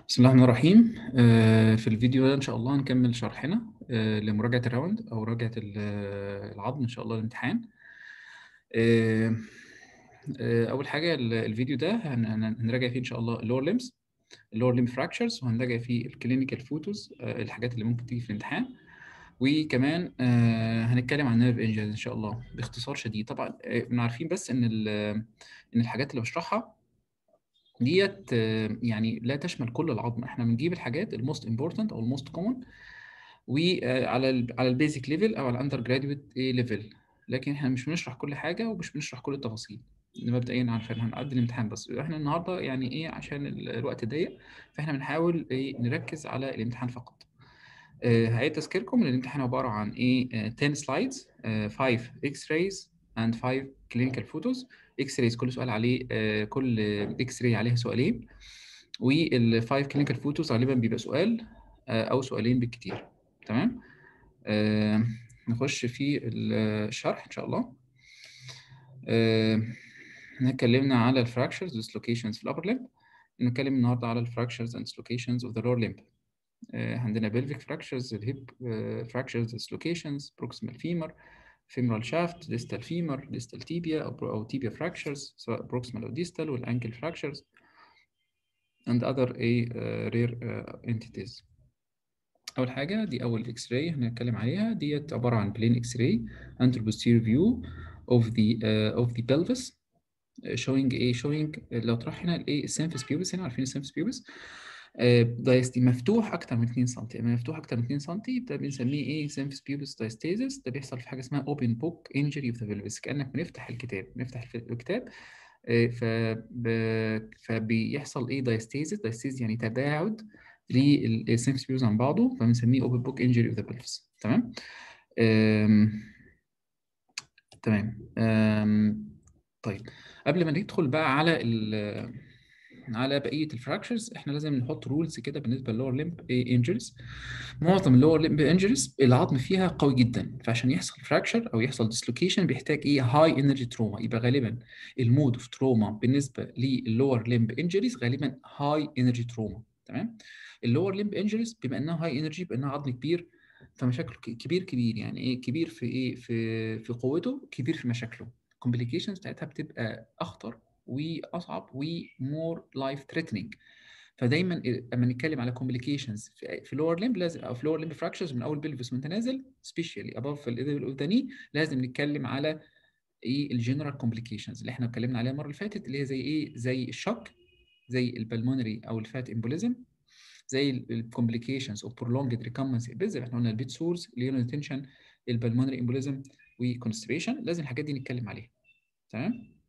بسم الله الرحمن الرحيم آه، في الفيديو ده إن شاء الله هنكمل شرحنا آه، لمراجعة الراوند أو مراجعة ال- آه، العظم إن شاء الله الامتحان آه، آه، أول حاجة ال- الفيديو ده هن- هن- هنراجع فيه إن شاء الله اللور ليمز اللور ليم فراكشرز وهنراجع فيه الكلينيكال فوتوز الحاجات اللي ممكن تيجي في الامتحان وكمان آه، هنتكلم عن نيرف انجريز ان شاء الله باختصار شديد طبعا آه، احنا عارفين بس ان ال- ان الحاجات اللي بشرحها ديت آه، يعني لا تشمل كل العظم احنا بنجيب الحاجات الموست امبورتنت او الموست كومن وعلى ال على البيزك ليفل او على الاندر جراديويت ليفل لكن احنا مش بنشرح كل حاجه ومش بنشرح كل التفاصيل مبدئيا عشان هنعدي الامتحان بس احنا النهارده يعني ايه عشان ال- الوقت ضيق فاحنا بنحاول ايه نركز على الامتحان فقط آه، هعيد تذكيركم ان الامتحان عباره عن ايه آه، 10 سلايدز 5 اكس رايز اند 5 كلينيكال فوتوز اكس رايز كل سؤال عليه آه، كل اكس راي عليها سؤالين والفايف كلينيكال فوتوز غالبا بيبقى سؤال آه، او سؤالين بالكتير تمام آه، نخش في الشرح ان شاء الله آه، احنا اتكلمنا على الفراكشرز ديسلوكيشنز في الابر ليمب نتكلم النهارده على الفراكشرز اند ديسلوكيشنز اوف ذا لور ليمب عندنا pelvic fractures الهيب fractures dislocations proximal femur femoral shaft distal femur distal tibia او أو tibia fractures سواء proximal او distal والankle fractures and other a uh, rare uh, entities اول حاجه دي اول اكس راي هنتكلم عليها ديت عباره عن plain اكس راي antero posterior view of the uh, of the pelvis showing ايه showing لو تروح هنا الايه السيمفيس بيوبس هنا عارفين السيمفيس بيوبس دايستي مفتوح اكتر من 2 سم يعني مفتوح اكتر من 2 سم ده بنسميه ايه سيمفيس بيوبس دايستيزس ده بيحصل في حاجه اسمها اوبن بوك انجري اوف ذا بلفس كانك بنفتح الكتاب بنفتح الف- الكتاب آه، فب... فبيحصل ايه دايستيزس دايستيزس يعني تباعد للسيمفيس بيوبس عن بعضه فبنسميه اوبن بوك انجري اوف ذا بلفس تمام آم، تمام آم، طيب قبل ما ندخل بقى على ال على بقيه الفراكشرز احنا لازم نحط رولز كده بالنسبه للور ليمب انجريز معظم اللور ليمب انجريز العظم فيها قوي جدا فعشان يحصل فراكشر او يحصل ديسلوكيشن بيحتاج ايه هاي انرجي تروما يبقى غالبا المود اوف تروما بالنسبه للور ليمب انجريز غالبا هاي انرجي تروما تمام اللور ليمب انجريز بما انها هاي انرجي بما انها عظم كبير فمشاكله ك- كبير كبير يعني ايه كبير في ايه في في قوته كبير في مشاكله الكومبليكيشنز بتاعتها بتبقى اخطر واصعب ومور لايف ثريتنينج فدايما لما نتكلم على كومبليكيشنز في في لور ليمب لازم او في لور ليمب فراكشرز من اول بلفس وانت نازل سبيشالي اباف الليفل اوف ذا ني لازم نتكلم على ايه الجنرال كومبليكيشنز اللي احنا اتكلمنا عليها المره اللي فاتت اللي هي زي ايه زي الشوك زي البلمونري او الفات امبوليزم زي الكومبليكيشنز اوف prolonged recurrence ابيز اللي احنا قلنا البيت سورس اليونو تنشن البلمونري امبوليزم وكونستيبيشن لازم الحاجات دي نتكلم عليها تمام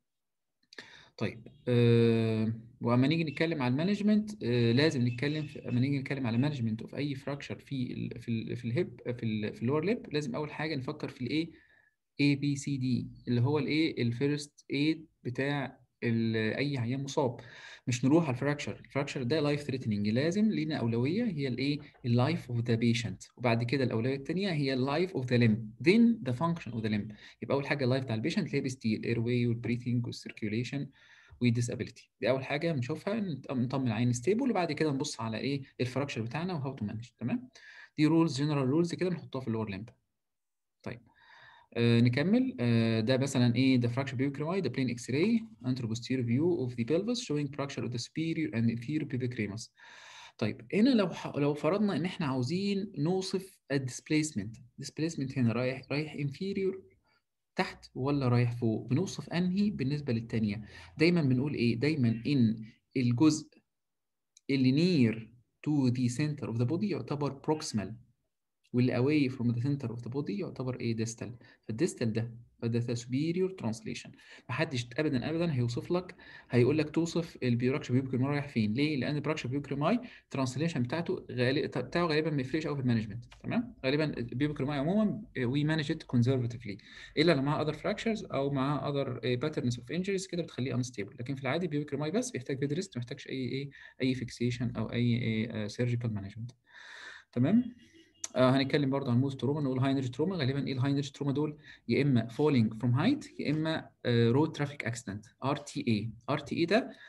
طيب أه واما نيجي نتكلم على المانجمنت أه لازم نتكلم في اما نيجي نتكلم على مانجمنت اوف اي فراكشر في ال في ال في الهيب في ال في اللور ليب لازم اول حاجه نفكر في الايه اي بي سي دي اللي هو الايه الفيرست ايد بتاع ال- اي عيان مصاب مش نروح على الفراكشر الفراكشر ده لايف ثريتنينج لازم لينا اولويه هي الايه اللايف اوف ذا بيشنت وبعد كده الاولويه الثانيه هي اللايف اوف ذا ليمب then the function of the limb يبقى اول حاجه اللايف بتاع البيشنت اللي هي بيستي الاير واي والبريثنج والسيركيوليشن وديسابيلتي دي اول حاجه نشوفها نط- نطمن العين ستيبل وبعد كده نبص على ايه الفراكشر بتاعنا وهاو تو مانج تمام دي رولز جنرال رولز كده بنحطها في اللور ليمب طيب آه نكمل آه ده مثلا ايه the fracture pubic rami the plain x-ray anteroposterior view of the pelvis showing fracture of the superior and inferior pubic ramus طيب هنا لو ح... لو فرضنا ان احنا عاوزين نوصف الديسبيسمنت displacement هنا رايح رايح inferior تحت ولا رايح فوق بنوصف انهي بالنسبه للتانيه دايما بنقول ايه دايما ان الجزء اللي near to the center of the body يعتبر proximal واللي away from the center of the body يعتبر ايه distal فالديستال ده فده superior translation محدش ابدا ابدا هيوصف لك هيقول لك توصف البيوراكشا بيوبكريماي رايح فين ليه لان البيوراكشا بيوبكريماي الترانسليشن بتاعته غالي بتاعه غالبا ما يفرقش قوي في المانجمنت تمام غالبا البيوبكريماي عموما وي مانج ات كونزرفتيفلي الا لو معاه اذر فراكشرز او معاه اذر باترنز اوف انجريز كده بتخليه انستيبل لكن في العادي بيوبكريماي بس بيحتاج بيد ريست ما يحتاجش اي ايه اي فيكسيشن او اي سيرجيكال مانجمنت تمام آه هنتكلم برضه عن موز تروما نقول هاي انرجي تروما غالبا ايه الهاي انرجي تروما دول يا اما فولينج فروم هايت يا اما رود ترافيك اكسيدنت ار تي اي ار تي اي ده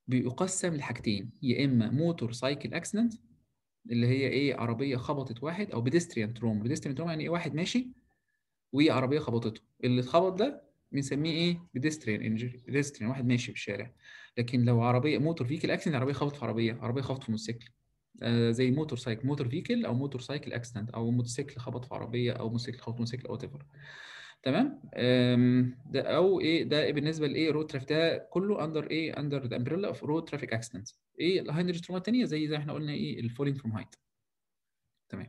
بيقسم لحاجتين يا اما موتور سايكل اكسيدنت اللي هي ايه عربيه خبطت واحد او بيدستريان تروما بيدستريان تروما يعني ايه واحد ماشي وعربيه خبطته اللي اتخبط ده بنسميه ايه بيدستريان انجري بيدستريان واحد ماشي في الشارع لكن لو عربيه موتور فيكل اكسيدنت عربيه خبط في عربيه عربيه خبط في موتوسيكل آه زي موتور سايكل موتور فيكل او موتور سايكل اكسيدنت او موتوسيكل خبط في عربيه او موتوسيكل خبط في موتوسيكل او ايفر تمام آم، ده او ايه ده بالنسبه لايه رود ترافيك ده كله اندر ايه اندر ذا امبريلا اوف رود ترافيك اكسيدنت ايه الهايندرج تروما الثانيه زي زي احنا قلنا ايه الفولينج فروم هايت تمام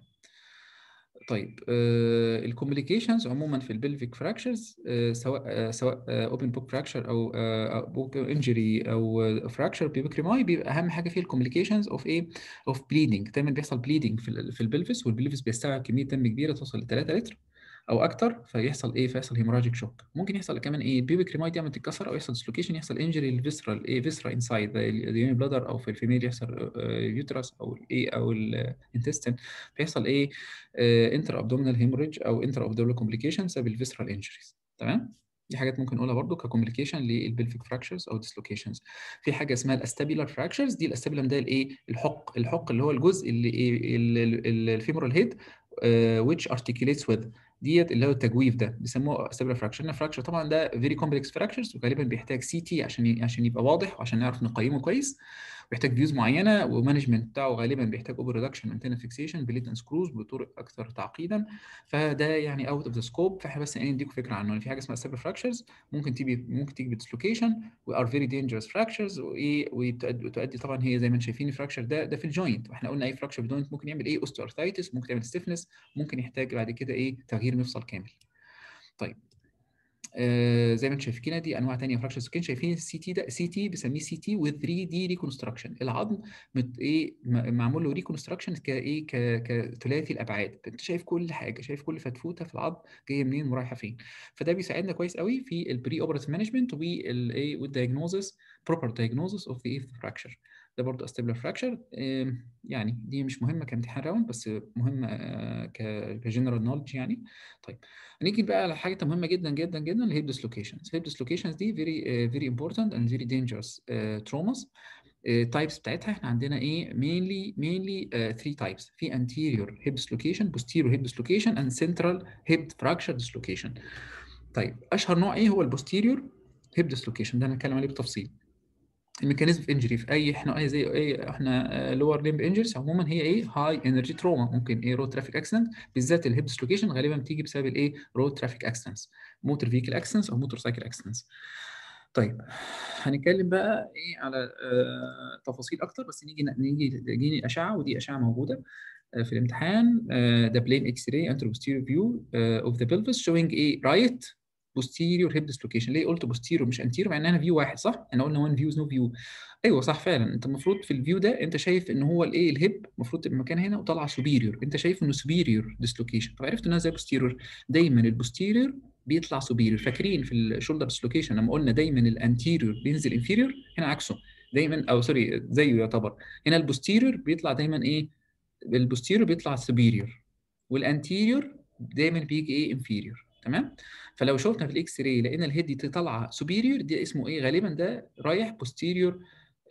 طيب آه الكومبليكيشنز عموما في البلفيك فراكشرز آه سواء آه سواء اوبن بوك فراكشر او بوك انجري او فراكشر بيبكريماي بيبقى اهم حاجه فيه الكومبليكيشنز اوف ايه اوف بليدنج دايما بيحصل بليدنج في ال في البلفس والبلفس بيستوعب كميه دم كبيره توصل ل 3 لتر او اكتر فيحصل ايه فيحصل هيموراجيك شوك ممكن يحصل كمان ايه بيبك ريمايت يعمل تتكسر او يحصل ديسلوكيشن يحصل انجري للفيسرال ايه فيسرا انسايد اليوني بلادر او في الفيميل يحصل اليوترس او الايه او الانتستين بيحصل ايه انتر ابدومينال هيموريج او انتر ابدومينال كومبليكيشن بسبب الفيسرال انجريز تمام دي حاجات ممكن نقولها برضو ككومبليكيشن للبلفيك فراكشرز او ديسلوكيشنز في حاجه اسمها الاستابيلار فراكشرز دي الاستابيلم ده الايه الحق الحق اللي هو الجزء اللي ايه الفيمورال هيد which articulates with ديت اللي هو التجويف ده بيسموه استابيلار فراكشر فراكشر طبعا ده فيري كومبلكس فراكشرز وغالبا بيحتاج سي تي عشان عشان يبقى واضح وعشان نعرف نقيمه كويس بيحتاج فيوز معينه ومانجمنت بتاعه غالبا بيحتاج اوفر ريدكشن انتنا فيكسيشن بليت اند سكروز بطرق اكثر تعقيدا فده يعني اوت اوف ذا سكوب فاحنا بس يعني نديكم فكره عنه في حاجه اسمها استابيلار فراكشرز ممكن تيجي ممكن تيجي بديسلوكيشن وار فيري دينجرس فراكشرز وايه وتؤدي طبعا هي زي ما انتم شايفين الفراكشر ده ده في الجوينت واحنا قلنا اي فراكشر في الجوينت ممكن يعمل ايه اوستيوارثايتس ممكن يعمل ستيفنس ممكن يحتاج بعد كده ايه تغيير مفصل كامل طيب آه زي ما انتم شايفين كده دي انواع ثانيه فراكشر سكين شايفين السي تي ده سي تي بنسميه سي تي وذ 3 دي ريكونستراكشن العظم مت ايه معمول له ريكونستراكشن كايه كثلاثي الابعاد انت شايف كل حاجه شايف كل فتفوته في العظم جايه منين ورايحه فين فده بيساعدنا كويس قوي في البري اوبراتيف مانجمنت والايه والدايجنوزس بروبر دايجنوزس اوف ذا فراكشر ده برضه استابيلر فراكشر يعني دي مش مهمه كامتحان راوند بس مهمه كجنرال نولج يعني طيب هنيجي بقى على حاجه مهمه جدا جدا جدا الهيب ديسلوكيشنز الهيب ديسلوكيشنز دي فيري فيري امبورتنت اند فيري دينجرس تروماس التايبس بتاعتها احنا عندنا ايه mainly mainly 3 uh, types في anterior hip dislocation posterior hip dislocation and central hip fracture dislocation طيب اشهر نوع ايه هو البوستيريور hip dislocation ده هنتكلم عليه بالتفصيل الميكانيزم في انجري في اي احنا اي زي ايه احنا لور ليمب انجريز عموما هي ايه هاي انرجي تروما ممكن ايه رود ترافيك اكسيدنت بالذات الهيب ديسلوكيشن غالبا بتيجي بسبب الايه رود ترافيك اكسيدنتس موتور فيكل اكسيدنتس او موتور سايكل اكسيدنتس طيب هنتكلم بقى ايه على آه تفاصيل اكتر بس نيجي نيجي نيجي اشعه ودي اشعه موجوده آه في الامتحان ده بلين اكس راي انترو بوستيريور فيو اوف ذا بلفس شوينج ايه رايت posterior hip dislocation ليه قلت posterior مش anterior مع انها فيو واحد صح احنا قلنا one view no view ايوه صح فعلا انت المفروض في الفيو ده انت شايف ان هو الايه الهيب المفروض تبقى مكان هنا وطالعه superior انت شايف انه superior dislocation طب عرفت انها زي posterior دايما البوستيريور بيطلع superior فاكرين في الشولدر dislocation لما قلنا دايما الانتيريور بينزل inferior هنا عكسه دايما او سوري زيه يعتبر هنا البوستيريور بيطلع دايما ايه البوستيريور بيطلع superior والانتيريور دايما بيجي ايه inferior تمام فلو شفنا في الاكس راي لقينا الهيد دي طالعه سوبيريور دي اسمه ايه غالبا ده رايح بوستيريور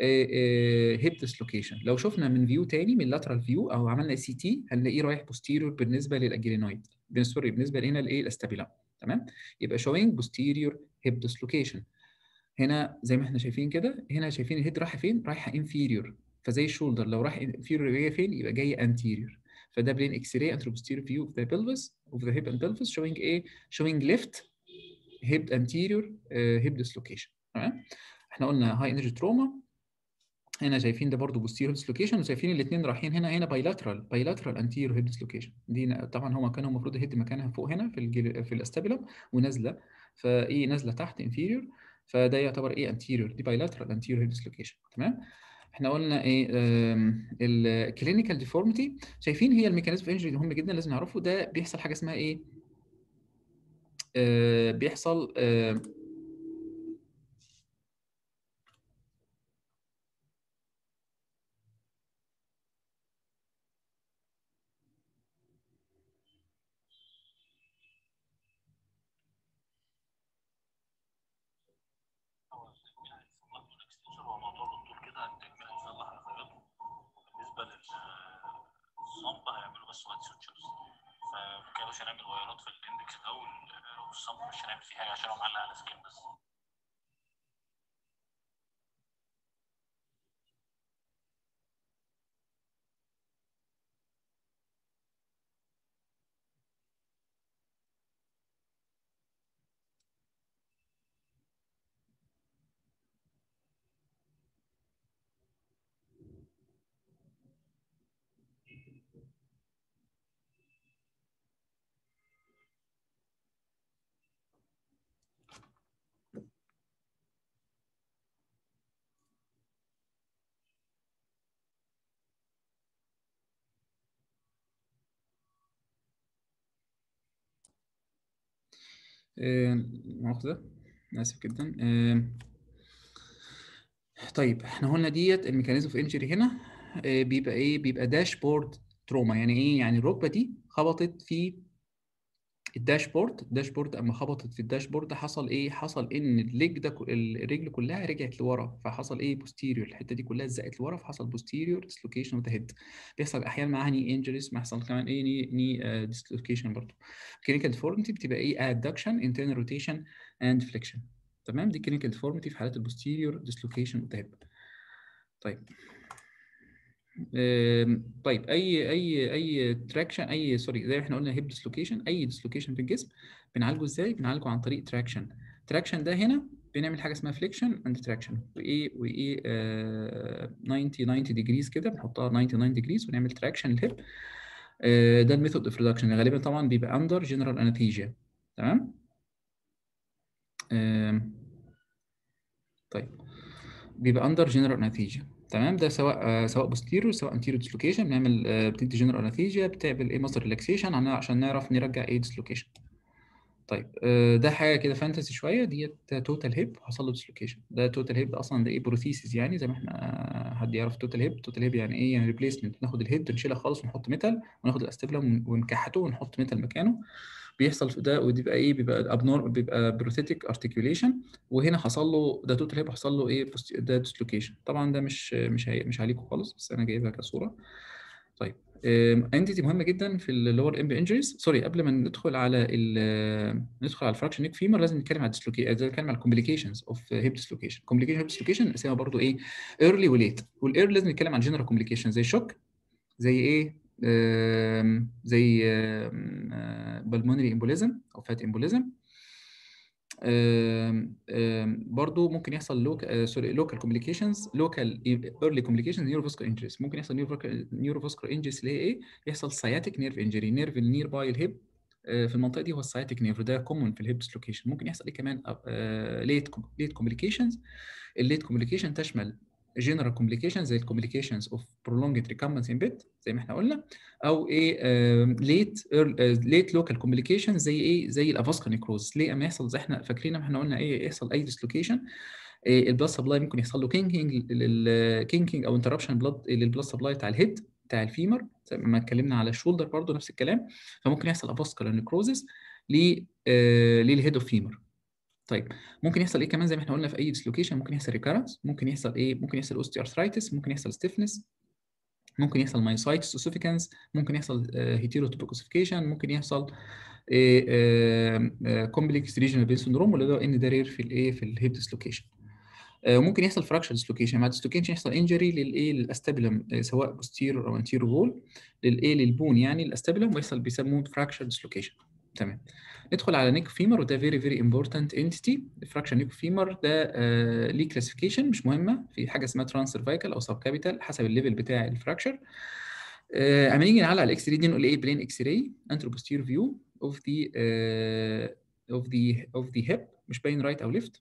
هيب ديسلوكيشن لو شفنا من فيو تاني من لاترال فيو او عملنا سي تي هنلاقيه رايح بوستيريور بالنسبه للاجرينويد سوري بالنسبه لهنا الايه الاستابيلا تمام يبقى شوينج بوستيريور هيب ديسلوكيشن هنا زي ما احنا شايفين كده هنا شايفين الهيد رايحه فين رايحه انفيريور فزي الشولدر لو راح انفيريور جايه فين يبقى جايه انتيريور فده بلين اكس راي انترو posterior view of the pelvis of the hip and pelvis showing ايه showing left hip anterior uh, hip dislocation تمام احنا قلنا high energy trauma هنا شايفين ده برضه posterior dislocation وشايفين الاثنين رايحين هنا هنا bilateral bilateral anterior hip dislocation دي طبعا هو كانوا المفروض الهيد مكانها فوق هنا في الجل... في الاستابيلم ونازله فايه نازله تحت inferior فده يعتبر ايه anterior دي bilateral anterior hip dislocation تمام احنا قلنا ايه الكلينيكال ديفورميتي شايفين هي الميكانيزم في انجري مهم جدا لازم نعرفه ده بيحصل حاجه اسمها ايه آه بيحصل آه سوات سوتشرز فممكن يا باشا نعمل وايرات في الاندكس ده والصمت مش هنعمل فيه حاجه عشان هو معلق على سكين بس آه، مؤاخذة آسف جدا آه، طيب احنا قلنا ديت الميكانيزم اوف انجري هنا آه، بيبقى ايه بيبقى داشبورد تروما يعني ايه يعني الركبة دي خبطت في الداشبورد الداشبورد اما خبطت في الداشبورد حصل ايه حصل ان الليج ده ك- الرجل كلها رجعت لورا فحصل ايه بوستيريور الحته دي كلها اتزقت لورا فحصل بوستيريور ديسلوكيشن اوف ذا هيد بيحصل احيانا معاها ني انجريز بيحصل كمان ايه ني ني ديسلوكيشن برضه كلينيكال ديفورميتي بتبقى ايه ادكشن انترنال روتيشن اند فليكشن تمام دي كلينيكال ديفورميتي في حالات البوستيريور ديسلوكيشن اوف ذا هيد طيب آم، طيب اي اي اي تراكشن اي سوري زي ما احنا قلنا هيب ديسلوكيشن اي ديسلوكيشن في الجسم بنعالجه ازاي بنعالجه عن طريق تراكشن تراكشن ده هنا بنعمل حاجه اسمها فليكشن اند تراكشن وايه وايه آه 90 90 ديجريز كده بنحطها 99 ديجريز ونعمل تراكشن الهيب آه ده الميثود اوف ريدكشن غالبا طبعا بيبقى اندر جنرال انستيجيا تمام آم، طيب بيبقى اندر جنرال انستيجيا تمام ده سواء آه سواء بوستيريور سواء انتيريور ديسلوكيشن بنعمل آه بتدي جنرال انستيجيا بتعمل ايه مصدر ريلاكسيشن عشان نعرف نرجع ايه ديسلوكيشن طيب آه ده حاجه كده فانتسي شويه ديت توتال هيب حصل له ديسلوكيشن ده توتال هيب ده اصلا ده ايه بروثيسيس يعني زي ما احنا آه، حد يعرف توتال هيب توتال هيب يعني ايه يعني ريبليسمنت ناخد الهيد نشيلها خالص ونحط ميتال وناخد الاستبلم ونكحته ونحط ميتال مكانه بيحصل في ده ودي بيبقى ايه بيبقى ابنور بيبقى بروثيتك ارتكيوليشن وهنا حصل له ده توتال هيب حصل له ايه بوست- ده ديسلوكيشن طبعا ده مش مش هي مش عليكم خالص بس انا جايبها كصوره طيب انتيتي مهمه جدا في اللور ام انجريز سوري قبل ما ندخل على ال ندخل على الفراكشن نيك فيمر لازم نتكلم على الديسلوكيشن لازم نتكلم على الكومبليكيشنز اوف هيب ديسلوكيشن كومبليكيشن هيب ديسلوكيشن اسمها برضو ايه ايرلي وليت والايرلي لازم نتكلم عن جنرال كومبليكيشن زي شوك زي ايه آم، زي بالمونري امبوليزم او فات امبوليزم برضو ممكن يحصل لوك سوري لوكال كومبليكيشنز لوكال ايرلي كومبليكيشنز نيوروفاسكولار انجريز ممكن يحصل نيوروفاسكولار انجريز اللي هي ايه يحصل سياتيك نيرف انجري نيرف النير باي الهيب في المنطقه دي هو السياتيك نيرف ده كومون في الهيب ديسلوكيشن ممكن يحصل ايه كمان ليت ليت كومبليكيشنز الليت كومبليكيشن تشمل جنرال كومبليكيشن زي الكومبليكيشنز اوف prolonged recurrence in bed زي ما احنا قلنا او ايه ليت ليت لوكال كومبليكيشن زي ايه زي الافاسكا نيكروز ليه اما يحصل زي احنا فاكرين ما احنا قلنا ايه يحصل اي ديسلوكيشن البلاد سبلاي ممكن يحصل له كينكينج كينكينج او انتربشن بلاد للبلاد سبلاي بتاع الهيد بتاع الفيمر زي ما اتكلمنا على الشولدر برضو نفس الكلام فممكن يحصل افاسكولار نيكروزس للهيد اوف فيمر طيب ممكن يحصل ايه كمان زي ما احنا قلنا في اي ديسلوكيشن ممكن يحصل ريكارنس ممكن يحصل ايه ممكن يحصل اوستي ارثرايتس ممكن يحصل ستيفنس ممكن يحصل مايوسايتس اوسيفيكانس ممكن يحصل هيتيروتوبيكوسيفيكيشن ممكن يحصل كومبلكس ريجنال بين سندروم واللي هو ان ده رير في الايه في الهيب ديسلوكيشن وممكن يحصل فراكشر ديسلوكيشن مع الديسلوكيشن يحصل انجري للايه للاستابيلم سواء بوستيرور او انتيرور وول للايه للبون يعني الاستابيلم ويحصل بيسموه فراكشر ديسلوكيشن تمام ندخل على نيك فيمر وده فيري فيري امبورتنت انتيتي فراكشر نيك فيمر ده آه ليه كلاسيفيكيشن مش مهمه في حاجه اسمها ترانس سيرفايكال او سب كابيتال حسب الليفل بتاع الفراكشر آه اما نيجي نعلق على الاكس راي دي نقول ايه بلين اكس راي انترو بوستير فيو اوف ذا اوف ذا اوف ذا هيب مش باين رايت او ليفت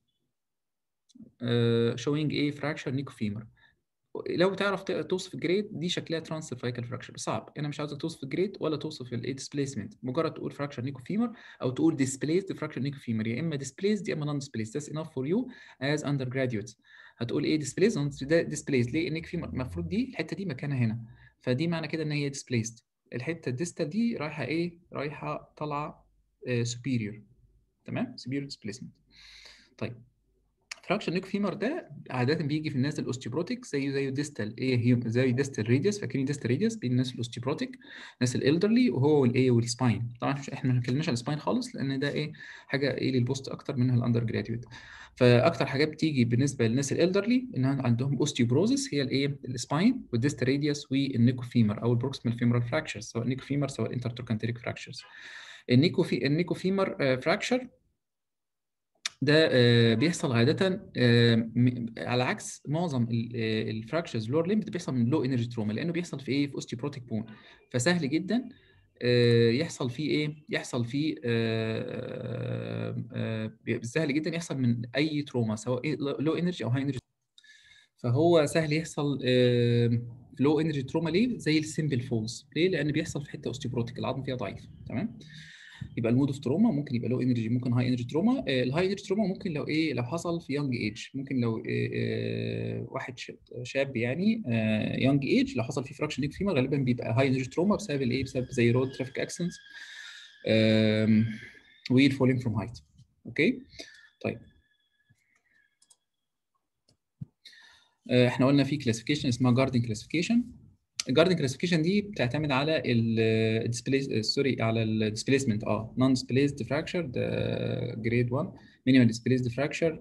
شوينج ايه فراكشر نيكو فيمر لو تعرف توصف الجريد دي شكلها ترانس سيرفايكال فراكشر صعب انا مش عاوزك توصف الجريد ولا توصف الايه ديسبيسمنت مجرد تقول فراكشر نيكو فيمر او تقول ديسبليسد فراكشر نيكو فيمر يا اما ديسبليسد يا اما نون ديسبليسد ذاتس انف فور يو از اندر جراديويتس هتقول ايه ديسبليسد ده ديسبليسد ليه انك في المفروض دي الحته دي مكانها هنا فدي معنى كده ان هي ديسبليسد الحته الديستال دي رايحه ايه رايحه طالعه سوبيريور تمام سوبيريور ديسبليسمنت طيب فراكشر نيك فيمر ده عاده بيجي في الناس الاوستيوبروتيك زي زي ديستال ايه هي زي ديستال ريديوس فاكرين ديستال ريديوس بين الناس الاوستيوبروتيك الناس الالدرلي وهو الايه والسباين طبعا مش احنا ما اتكلمناش على السباين خالص لان ده ايه حاجه ايه للبوست اكتر منها الاندر جراديويت فاكتر حاجات بتيجي بالنسبه للناس الالدرلي ان عندهم اوستيوبروزس هي الايه السباين والديستال ريديوس والنيكوفيمر او البروكسيمال فيمورال فراكشرز سواء نيكوفيمر سواء انترتروكانتريك فراكشرز النيكو في النيكوفيمر فراكشر ده آه، بيحصل عاده آه، م- على عكس معظم الفراكشرز لور ليمب بيحصل من لو انرجي تروما لانه بيحصل في ايه في اوستيوبروتيك بون فسهل جدا آه، يحصل فيه ايه يحصل فيه آه، آه، آه، سهل جدا يحصل من اي تروما سواء لو انرجي او هاي انرجي فهو سهل يحصل لو انرجي تروما ليه زي السيمبل فولز ليه لان بيحصل في حته اوستيوبروتيك العظم فيها ضعيف تمام يبقى المود اوف تروما ممكن يبقى لو انرجي ممكن هاي انرجي تروما الهاي انرجي تروما ممكن لو ايه لو حصل في يونج ايج ممكن لو آه، آه، واحد ش- شاب يعني يونج ايج لو حصل فيه فراكشن ليك فيما غالبا بيبقى هاي انرجي تروما بسبب الايه بسبب زي رود ترافيك اكسنس ويل فولينج فروم هايت اوكي طيب آه، احنا قلنا في كلاسيفيكيشن اسمها جاردن كلاسيفيكيشن الجاردن كلاسيفيكيشن دي بتعتمد على الديسبليس سوري على الديسبيسمنت اه نون ديسبليسد فراكشر ده جريد 1 مينيمال ديسبليسد فراكشر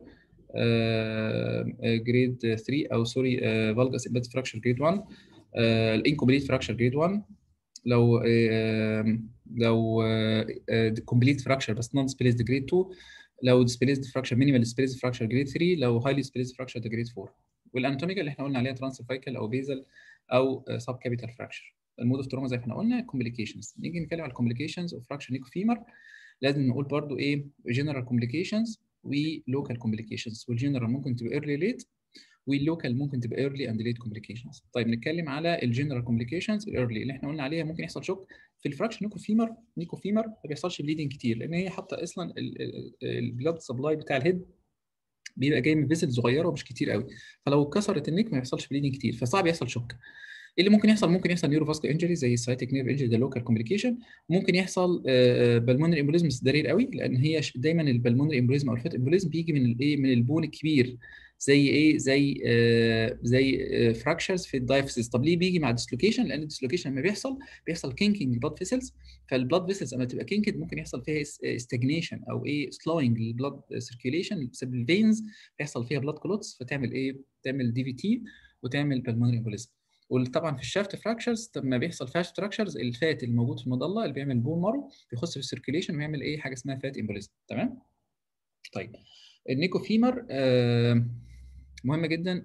جريد 3 او سوري فالجاس امبيد فراكشر جريد 1 الانكومبليت فراكشر جريد 1 لو آه، لو كومبليت فراكشر بس نون ديسبليسد جريد 2 لو ديسبليسد فراكشر مينيمال ديسبليسد فراكشر جريد 3 لو هايلي ديسبليسد فراكشر ده جريد 4 والاناتوميكال اللي احنا قلنا عليها ترانسفايكال او بيزل او سب كابيتال فراكشر المود اوف تروما زي ما احنا قلنا كومبليكيشنز نيجي نتكلم على الكومبليكيشنز اوف فراكشر نيكو فيمر لازم نقول برضو ايه جنرال كومبليكيشنز ولوكال كومبليكيشنز والجنرال ممكن تبقى ايرلي ليت واللوكال ممكن تبقى ايرلي اند ليت كومبليكيشنز طيب نتكلم على الجنرال كومبليكيشنز الايرلي اللي احنا قلنا عليها ممكن يحصل شوك في الفراكشن نيكو فيمر نيكو فيمر ما بيحصلش بليدنج كتير لان هي حاطه اصلا البلاد سبلاي بتاع الهيد بيبقى جاي من فيسل صغيره ومش كتير قوي فلو اتكسرت النيك ما يحصلش بليدنج كتير فصعب يحصل شوك ايه اللي ممكن يحصل ممكن يحصل نيورو فاسكو انجري زي السايتيك نيرف انجري ده لوكال كومبليكيشن ممكن يحصل بالمونري امبوليزم بس ده رير قوي لان هي ش- دايما البلمونري امبوليزم او الفات امبوليزم بيجي من الايه من البون الكبير زي ايه زي آه زي آه فراكشرز في الدايفيسز طب ليه بيجي مع الديسلوكيشن لان الديسلوكيشن لما بيحصل بيحصل كينكينج البلاد فيسلز فالبلاد فيسلز لما تبقى كينكد ممكن يحصل فيها استجنيشن او ايه سلوينج للبلاد سيركيوليشن بسبب الفينز بيحصل فيها بلاد كلوتس فتعمل ايه تعمل دي في تي وتعمل بالمونري امبوليزم وطبعا في الشافت فراكشرز لما بيحصل فاشت فراكشرز الفات الموجود في المظله اللي بيعمل بون مارو بيخش في السيركيوليشن ويعمل ايه حاجه اسمها فات امبوليزم تمام طيب النيكوفيمر آه مهم جدا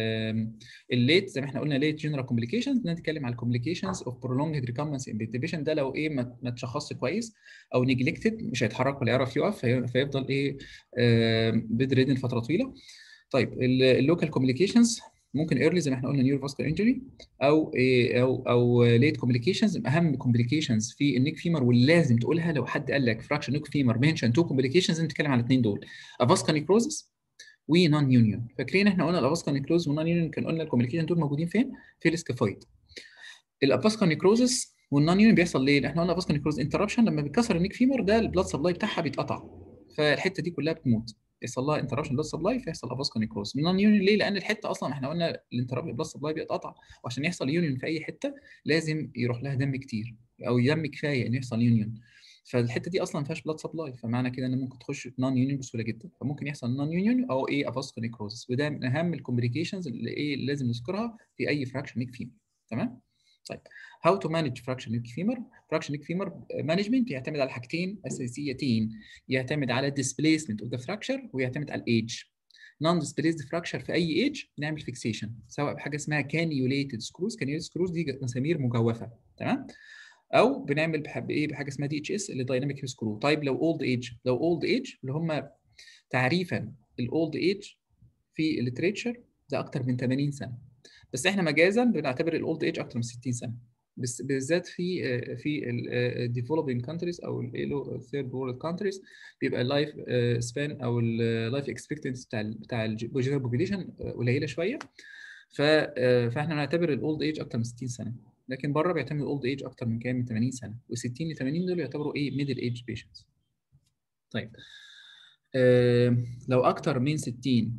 الليت زي ما احنا قلنا ليت جنرال كومبليكيشنز نتكلم على الكومبليكيشنز اوف برولونجد ريكامبنس امبيتيبيشن ده لو ايه ما ما اتشخصش كويس او نيجلكتد مش هيتحرك ولا يعرف يقف في- فيفضل ايه بيد ريدن فتره طويله طيب اللوكال كومبليكيشنز ممكن ايرلي زي ما احنا قلنا نيورو فاسكولار انجري او إيه او او ليت كومبليكيشنز اهم كومبليكيشنز في النيك فيمر واللي لازم تقولها لو حد قال لك فراكشن نيك فيمر منشن تو كومبليكيشنز نتكلم على الاثنين دول افاسكا نيكروزس ونون يونيون فاكرين احنا قلنا الافاسكا نيكروز ونون يونيون كان قلنا الكومبليكيشن دول موجودين فين في الاسكافويد الافاسكا نيكروزس والنون يونيون بيحصل ليه؟ لان احنا قلنا الافاسكا نيكروز انتربشن لما بيتكسر النيك فيمر ده البلاد سبلاي بتاعها بيتقطع فالحته دي كلها بتموت يحصل لها انتربشن بلاد سبلاي فيحصل افاسكا نيكروز نون يونيون ليه؟ لان الحته اصلا احنا قلنا الانتربشن بلاد سبلاي بيتقطع وعشان يحصل يونيون في اي حته لازم يروح لها دم كتير او دم كفايه ان يحصل يونيون فالحته دي اصلا ما فيهاش بلاد سبلاي فمعنى كده ان ممكن تخش نون يونيون بسهوله جدا فممكن يحصل نون يونيون او ايه افاسكو نيكروزس وده من اهم الكومبليكيشنز اللي ايه اللي لازم نذكرها في اي فراكشن نيك فيمر تمام طيب هاو تو مانج فراكشن نيك فيمر فراكشن نيك فيمر مانجمنت يعتمد على حاجتين اساسيتين يعتمد على الديسبيسمنت اوف ذا فراكشر ويعتمد على الايدج نون ديسبليسد فراكشر في اي ايدج نعمل فيكسيشن سواء بحاجه اسمها كانيوليتد سكروز كانيوليتد سكروز دي مسامير مجوفه تمام او بنعمل بحب ايه بحاجه اسمها دي اتش اس اللي دايناميك هيب سكرو طيب لو اولد ايج لو اولد ايج اللي هم تعريفا الاولد ايج في الليتريتشر ده اكتر من 80 سنه بس احنا مجازا بنعتبر الاولد ايج اكتر من 60 سنه بس بالذات في آه، في الديفلوبينج كانتريز او الايلو ثيرد وورلد كانتريز بيبقى اللايف سبان او اللايف اكسبكتنسي بتاع ال بتاع الجنرال بوبيليشن قليله شويه ف آه، فاحنا بنعتبر الاولد ايج اكتر من 60 سنه لكن بره بيعتمد الاولد ايج اكتر من كام من 80 سنه و60 ل 80 دول يعتبروا ايه ميدل ايج بيشنتس طيب آه لو اكتر من 60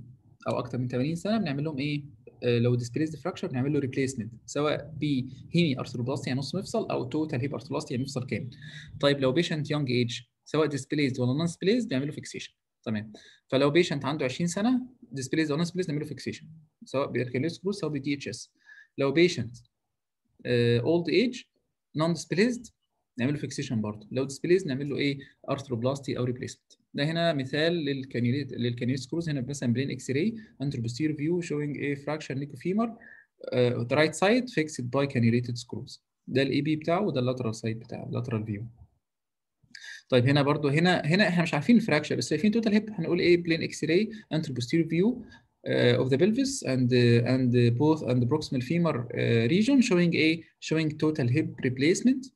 او اكتر من 80 سنه بنعمل لهم ايه آه، لو ديسبليسد فراكشر بنعمل له ريبليسمنت سواء بهيمي ارثروبلاستي يعني نص مفصل او توتال هيب ارثروبلاستي يعني مفصل كامل طيب لو بيشنت يونج ايج سواء ديسبليسد ولا نون ديسبليسد بنعمل له فيكسيشن تمام فلو بيشنت عنده 20 سنه ديسبليسد او نون ديسبليسد نعمل له فيكسيشن سواء بالكاليوس كروز سواء بالدي اتش اس لو بيشنت اولد ايج نون ديسبليسد نعمل له فيكسيشن برضه لو ديسبليسد نعمل له ايه ارثروبلاستي او ريبليسمنت ده هنا مثال للكانيوليت للكانيوليت كروز هنا مثلا بلين اكس راي انتر بوستير فيو شوينج ايه فراكشر نيكوفيمر ذا رايت سايد فيكسد باي كانيوليتد سكروز ده الاي بي بتاعه وده اللاترال سايد بتاعه اللاترال فيو طيب هنا برضو هنا هنا احنا مش عارفين الفراكشر بس شايفين توتال هيب هنقول ايه بلين اكس راي انتر بوستير فيو uh, of the pelvis and uh, and uh, both and the proximal femur uh, region showing a showing total hip replacement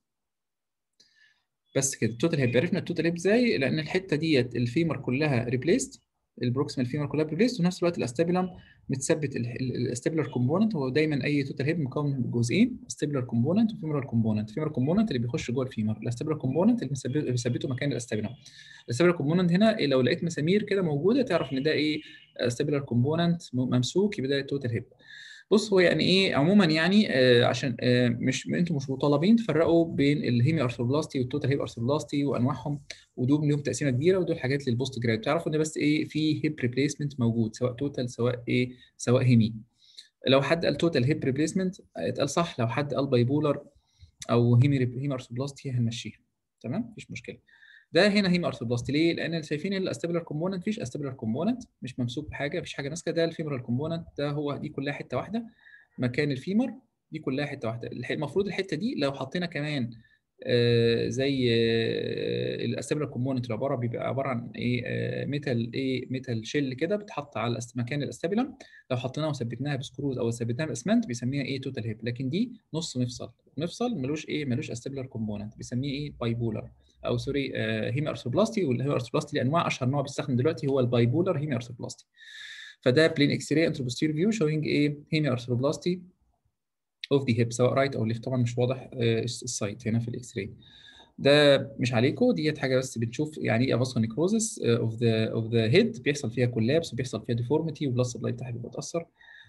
بس كده التوتال هيب عرفنا التوتال هيب ازاي لان الحته ديت الفيمر كلها ريبليست البروكسيمال فيمر كلها ريبليست وفي نفس الوقت الاستابيلم متثبت الاستابيلر كومبوننت هو دايما اي توتال هيب مكون من جزئين استابيلر كومبوننت وفيمورال كومبوننت الفيمورال كومبوننت اللي بيخش جوه الفيمر الاستابيلر كومبوننت اللي بيثبته مكان الاستابيلم الاستابيلر كومبوننت هنا إيه لو لقيت مسامير كده موجوده تعرف ان ده ايه استابيلر كومبوننت ممسوك يبقى ده التوتال هيب بص هو يعني ايه عموما يعني آه عشان آه مش انتم مش مطالبين تفرقوا بين الهيمي ارثروبلاستي والتوتال هيب ارثروبلاستي وانواعهم ودول لهم تقسيمه كبيره ودول حاجات للبوست جراد تعرفوا ان بس ايه في هيب ريبليسمنت موجود سواء توتال سواء ايه سواء هيمي لو حد قال توتال هيب ريبليسمنت اتقال صح لو حد قال بايبولر او هيمي هيمي ارثروبلاستي هنمشيها تمام مفيش مشكله ده هنا هيم ارثروبلاستي ليه؟ لان شايفين الاستابيلر كومبوننت مفيش استابيلر كومبوننت مش ممسوك بحاجه مفيش حاجه ماسكه ده الفيمورال كومبوننت ده هو دي كلها حته واحده مكان الفيمر دي كلها حته واحده المفروض الحته دي لو حطينا كمان آه زي آه الاستابيلر كومبوننت اللي عباره بيبقى عباره عن ايه آه ميتال ايه ميتال شيل كده بتحط على مكان الاستابيلم لو حطيناها وثبتناها بسكروز او ثبتناها باسمنت بيسميها ايه توتال هيب لكن دي نص مفصل مفصل ملوش ايه ملوش استابيلر كومبوننت بيسميه ايه بايبولر او سوري هيمي ارثروبلاستي والهيمي ارثروبلاستي ليه انواع اشهر نوع بيستخدم دلوقتي هو البايبولر هيمي ارثروبلاستي فده بلين اكس راي انتروبوستير فيو شوينج ايه هيمي ارثروبلاستي اوف ذا هيب سواء رايت او ليفت طبعا مش واضح السايت هنا في الاكس راي ده مش عليكم ديت حاجه بس بنشوف يعني ايه افاسكو نيكروزس اوف ذا اوف ذا هيد بيحصل فيها كولابس وبيحصل فيها ديفورميتي وبلس سبلاي بتاعها بيبقى اتاثر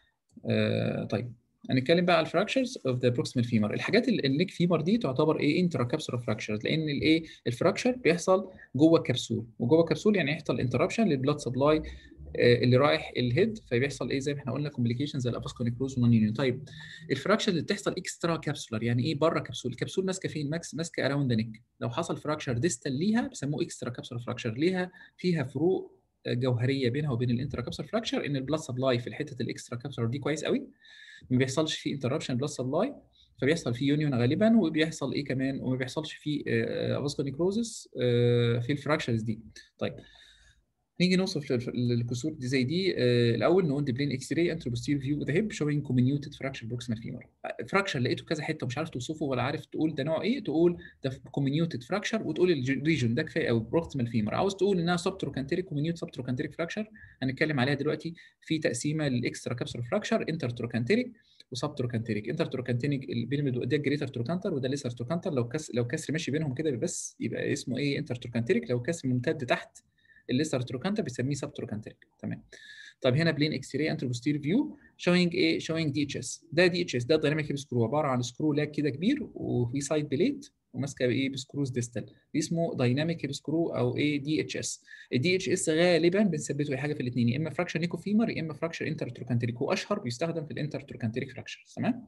آه طيب هنتكلم بقى على الفراكشرز اوف ذا بروكسيمال فيمر الحاجات النيك فيمر دي تعتبر ايه انترا كابسولار فراكشرز لان الايه الفراكشر بيحصل جوه الكبسول وجوه الكبسول يعني يحصل انتربشن للبلاد سبلاي اللي رايح الهيد فبيحصل ايه زي ما احنا قلنا كومبليكيشنز زي الافاسكو نيكروز ونون يونيون طيب الفراكشر اللي بتحصل اكسترا كابسولار يعني ايه بره كبسول الكبسول ماسكه فين ماكس ماسكه اراوند ذا نيك لو حصل فراكشر ديستال ليها بيسموه اكسترا كابسولار فراكشر ليها فيها فروق جوهريه بينها وبين الانترا كابسولار فراكشر ان البلاد سبلاي في الحته الاكسترا كابسولار دي كويس قوي ما بيحصلش فيه انتربشن بلاد سبلاي فبيحصل فيه يونيون غالبا وبيحصل ايه كمان وما بيحصلش فيه افاسكو نيكروزس في الفراكشرز دي طيب نيجي نوصف الكسور دي زي دي آه الاول نقول دي بلين اكس راي انترو بوستير فيو ذا هيب شوينج كومينيوتد فراكشر بروكسيمال فيمر فراكشر لقيته كذا حته ومش عارف توصفه ولا عارف تقول ده نوع ايه تقول ده كومينيوتد فراكشر وتقول الريجن ده كفايه قوي بروكسيمال فيمر عاوز تقول انها سبتروكانتريك كومينيوت سبتروكانتريك فراكشر هنتكلم عليها دلوقتي في تقسيمه للاكسترا كابسول فراكشر انتر تروكانتريك وسبتروكانتريك انتر تروكانتريك بين ده الجريتر تروكانتر وده ليسر تروكانتر لو كسر لو كسر ماشي بينهم كده بس يبقى اسمه ايه انتر تروكانتريك لو كسر ممتد تحت الليسر تروكانتر بيسميه سب تروكانتريك تمام طيب هنا بلين اكس راي انتر بوستير فيو شوينج ايه شوينج دي اتش اس ده دي اتش اس ده دايناميك سكرو عباره عن سكرو لاك كده كبير وفي سايد بليت وماسكه بايه بسكروز ديستال دي اسمه دايناميك سكرو او ايه دي اتش اس الدي اتش اس غالبا بنثبته اي حاجه في الاثنين يا اما فراكشر نيكو فيمر يا اما فراكشر انتر تروكانتريك هو اشهر بيستخدم في الانتر تروكانتريك فراكشر تمام